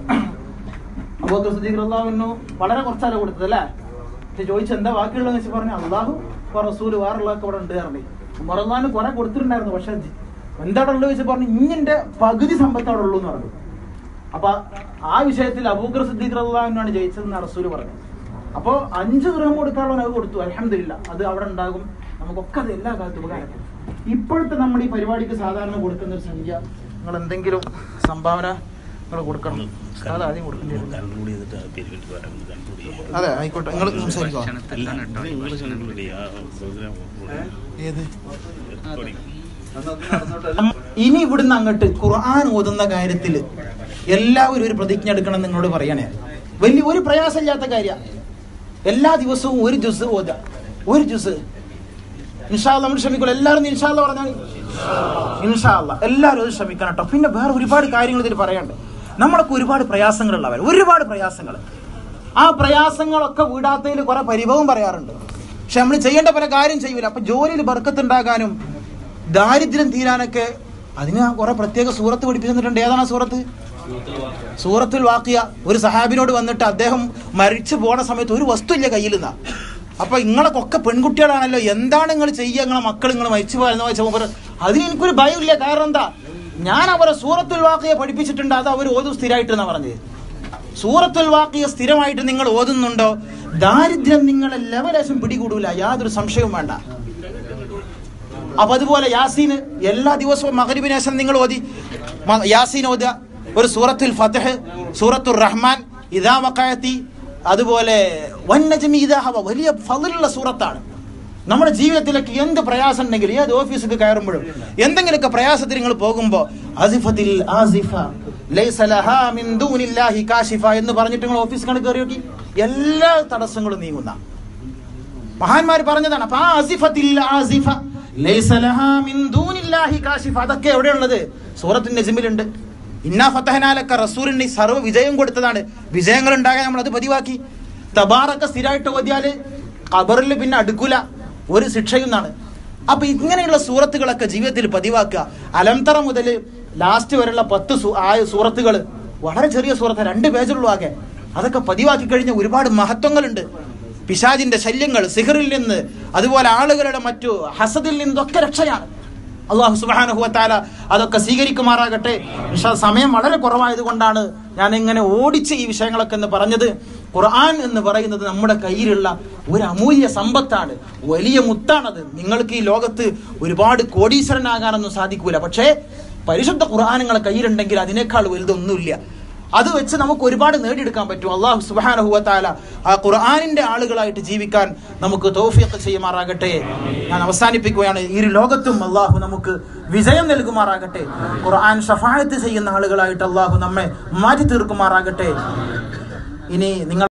അബൂ സുദ്ദീഖ്ലാഹുവിനു വളരെ കുറച്ചാലോ കൊടുത്തത് അല്ലേ പക്ഷെ ചോദിച്ചു എന്താ ബാക്കിയുള്ളതെന്ന് വെച്ച് പറഞ്ഞു അള്ളാഹു ഇപ്പൊ റസൂല് വേറുള്ളതൊക്കെ ഇവിടെ ഉണ്ട് പറഞ്ഞു ഉമറല്ലാന് കുറെ കൊടുത്തിട്ടുണ്ടായിരുന്നു പക്ഷെ എന്താണ് ഉള്ളത് വെച്ച് പറഞ്ഞു ഇഞ്ഞിന്റെ പകുതി സമ്പത്ത് അവിടെ ഉള്ളൂ എന്ന് പറഞ്ഞു അപ്പൊ ആ വിഷയത്തിൽ അബൂക്കർ സിദ്ദീഖ് അള്ളാഹുവിനാണ് ജയിച്ചതെന്ന് റസൂല് പറഞ്ഞു അപ്പോ അഞ്ച് ഗൃഹം കൊടുക്കാനുള്ള അത് കൊടുത്തു അലഹമില്ല അത് അവിടെ ഉണ്ടാകും നമുക്കൊക്കെ അത് എല്ലാ കാലത്തും ഉപകാരപ്പെടും ഇപ്പോഴത്തെ നമ്മുടെ ഈ പരിപാടിക്ക് സാധാരണ കൊടുക്കുന്ന ഒരു സംഖ്യ നിങ്ങൾ എന്തെങ്കിലും സംഭാവന നിങ്ങൾ കൊടുക്കണം അത് ആദ്യം കൊടുക്കേണ്ടി വരും കൺക്ലൂഡ് ചെയ്തിട്ട് പിരിവിട്ട് വരാം കൺക്ലൂഡ് ചെയ്യാം അതെ ആയിക്കോട്ടെ നിങ്ങൾ സംസാരിക്കോ ഭക്ഷണത്തിലാണ് കേട്ടോ ഈ നിങ്ങൾ ഭക്ഷണം കൺക്ലൂഡ് ചെയ്യാം പ്രോഗ്രാം ഏത് റെക്കോർഡിംഗ് നമ്മ- ഇനി ഇവിടുന്ന് അങ്ങോട്ട് ഖുർആൻ ഓതുന്ന കാര്യത്തിൽ എല്ലാവരും ഒരു പ്രതിജ്ഞ എടുക്കണം എന്ന് നിങ്ങളോട് പറയണേ വലിയ ഒരു പ്രയാസമില്ലാത്ത കാര്യ എല്ലാ ദിവസവും ഒരു ജുസ് ഓതുക ഒരു ജുസ് ഇൻഷാല്ല നമ്മൾ ശ്രമിക്കുള്ളൂ എല്ലാവരും ഇൻഷാല്ല പറഞ്ഞാൽ ഇൻഷാല്ല എല്ലാവരും അത് ശ്രമിക്കണം കേട്ടോ പിന്നെ വേറെ ഒരുപാട് കാര്യങ്ങൾ ഇതിൽ പറയാണ്ട് നമ്മളൊക്കെ ഒരുപാട് പ്രയാസങ്ങളുള്ളവർ ഒരുപാട് പ്രയാസങ്ങൾ ആ പ്രയാസങ്ങളൊക്കെ വീടാത്തതിൽ കുറെ പരിഭവം പറയാറുണ്ട് പക്ഷെ നമ്മൾ ചെയ്യേണ്ട പല കാര്യം ചെയ്യൂല അപ്പൊ ജോലിയിൽ ബർക്കത്തുണ്ടാകാനും ദാരിദ്ര്യം തീരാനൊക്കെ അതിന് കുറെ പ്രത്യേക സൂറത്ത് പഠിപ്പിച്ചിട്ടുണ്ട് ഏതാണ് ആ സൂറത്ത് സൂറത്തുൽ വാക്കിയ ഒരു സഹാബിനോട് വന്നിട്ട് അദ്ദേഹം മരിച്ചു പോണ സമയത്ത് ഒരു വസ്തു ഇല്ല കയ്യിൽ നിന്നാ അപ്പൊ നിങ്ങളൊക്കെ പെൺകുട്ടികളാണല്ലോ എന്താണ് നിങ്ങൾ ചെയ്യുക നിങ്ങളെ മക്കൾ നിങ്ങൾ മരിച്ചു പോയെന്ന് വെച്ചാൽ അതിന് എനിക്കൊരു ഭയമില്ല കാരണം എന്താ ഞാൻ അവരെ സൂറത്തുൽ വാക്കിയ പഠിപ്പിച്ചിട്ടുണ്ട് അത് അവർ ഓതും സ്ഥിരമായിട്ട് എന്നാ പറഞ്ഞത് സൂറത്തുൽ വാക്കിയ സ്ഥിരമായിട്ട് നിങ്ങൾ ഓതുന്നുണ്ടോ ദാരിദ്ര്യം നിങ്ങളെ ലെവലേശം പിടികൂടൂല യാതൊരു സംശയവും വേണ്ട അപ്പൊ അതുപോലെ യാസീന് എല്ലാ ദിവസവും മകരിബിന് ശേഷം നിങ്ങൾ ഓതി മ- യാസീൻ ഓതുക ഒരു സൂറത്തുൽ ഫതഹ് സൂറത്തുൽ റഹ്മാൻ ഇദാ വഖഅത്തി അതുപോലെ വന്നജ്മി ഇദാ ഹവ വലിയ ഫضലുള്ള സൂറത്താണ് നമ്മുടെ ജീവിതത്തിലൊക്കെ എന്ത് പ്രയാസം ഉണ്ടെങ്കിലും ഏത് ഓഫീസിൽ കയറുമ്പോഴും എന്തെങ്കിലുമൊക്കെ പ്രയാസത്തിൽ നിങ്ങൾ പോകുമ്പോൾ അസിഫത്തിൽ ആസിഫ ലൈസ ലഹാ മിൻ ദൂനില്ലാഹി കാശിഫ എന്ന് പറഞ്ഞിട്ട് നിങ്ങൾ ഓഫീസ് കണക്ക് കയറി നോക്കി എല്ലാ തടസ്സങ്ങളും നീങ്ങുന്ന മഹാന്മാർ പറഞ്ഞതാണ് അപ്പൊ ആ അസിഫത്തിൽ ആസിഫ ലൈസ ലഹാ മിൻ ദൂനില്ലാഹി കാശിഫ അതൊക്കെ എവിടെയുള്ളത് സൂറത്തുൽ നജ്മിലുണ്ട് ഇന്നാ ഫതഹനാലക്ക റസൂലിന് സർവ്വ വിജയം കൊടുത്തതാണ് വിജയങ്ങൾ ഉണ്ടാകാൻ നമ്മൾ അത് പതിവാക്കി തബാറൊക്കെ സ്ഥിരമായിട്ട് ഓതിയാല് ഖബറിൽ പിന്നെ അടുക്കൂല ഒരു ശിക്ഷയും എന്നാണ് അപ്പൊ ഇങ്ങനെയുള്ള സൂറത്തുകളൊക്കെ ജീവിതത്തിൽ പതിവാക്കുക അലംതറ മുതൽ ലാസ്റ്റ് വരെയുള്ള പത്ത് സൂ- ആയ സൂറത്തുകൾ വളരെ ചെറിയ സൂറത്ത് രണ്ട് പേജുള്ളൂ ആകെ അതൊക്കെ പതിവാക്കി കഴിഞ്ഞ ഒരുപാട് മഹത്വങ്ങളുണ്ട് പിശാജിന്റെ ശല്യങ്ങൾ സിഹറിൽ നിന്ന് അതുപോലെ ആളുകളുടെ മറ്റു ഹസദിൽ നിന്നൊക്കെ രക്ഷയാണ് അള്ളാഹു സുബാനുഹുവത്താല അതൊക്കെ സ്വീകരിക്കുമാറാകട്ടെ ഇൻഷാ സമയം വളരെ കുറവായത് കൊണ്ടാണ് ഞാൻ ഇങ്ങനെ ഓടിച്ച് ഈ വിഷയങ്ങളൊക്കെ എന്ന് പറഞ്ഞത് ഖുർആൻ എന്ന് പറയുന്നത് നമ്മുടെ കയ്യിലുള്ള ഒരു അമൂല്യ സമ്പത്താണ് വലിയ മുത്താണത് നിങ്ങൾക്ക് ഈ ലോകത്ത് ഒരുപാട് കോടീശ്വരനാകാനൊന്നും സാധിക്കൂല പക്ഷേ പരിശുദ്ധ ഖുർആാനുങ്ങളെ കയ്യിലുണ്ടെങ്കിൽ അതിനേക്കാൾ വലുതൊന്നുമില്ല അത് വെച്ച് നമുക്ക് ഒരുപാട് നേടിയെടുക്കാൻ പറ്റും അള്ളാഹു സുബാനഹുവത്താല ആ ഖുർആാനിന്റെ ആളുകളായിട്ട് ജീവിക്കാൻ നമുക്ക് തോഫിയൊക്കെ ചെയ്യുമാറാകട്ടെ ഞാൻ അവസാനിപ്പിക്കുകയാണ് ഈ ഒരു ലോകത്തും അള്ളാഹു നമുക്ക് വിജയം നൽകുമാറാകട്ടെ ഖുർആൻ ഷഫായത്ത് ചെയ്യുന്ന ആളുകളായിട്ട് അള്ളാഹു നമ്മെ മാറ്റി തീർക്കുമാറാകട്ടെ ഇനി നിങ്ങൾ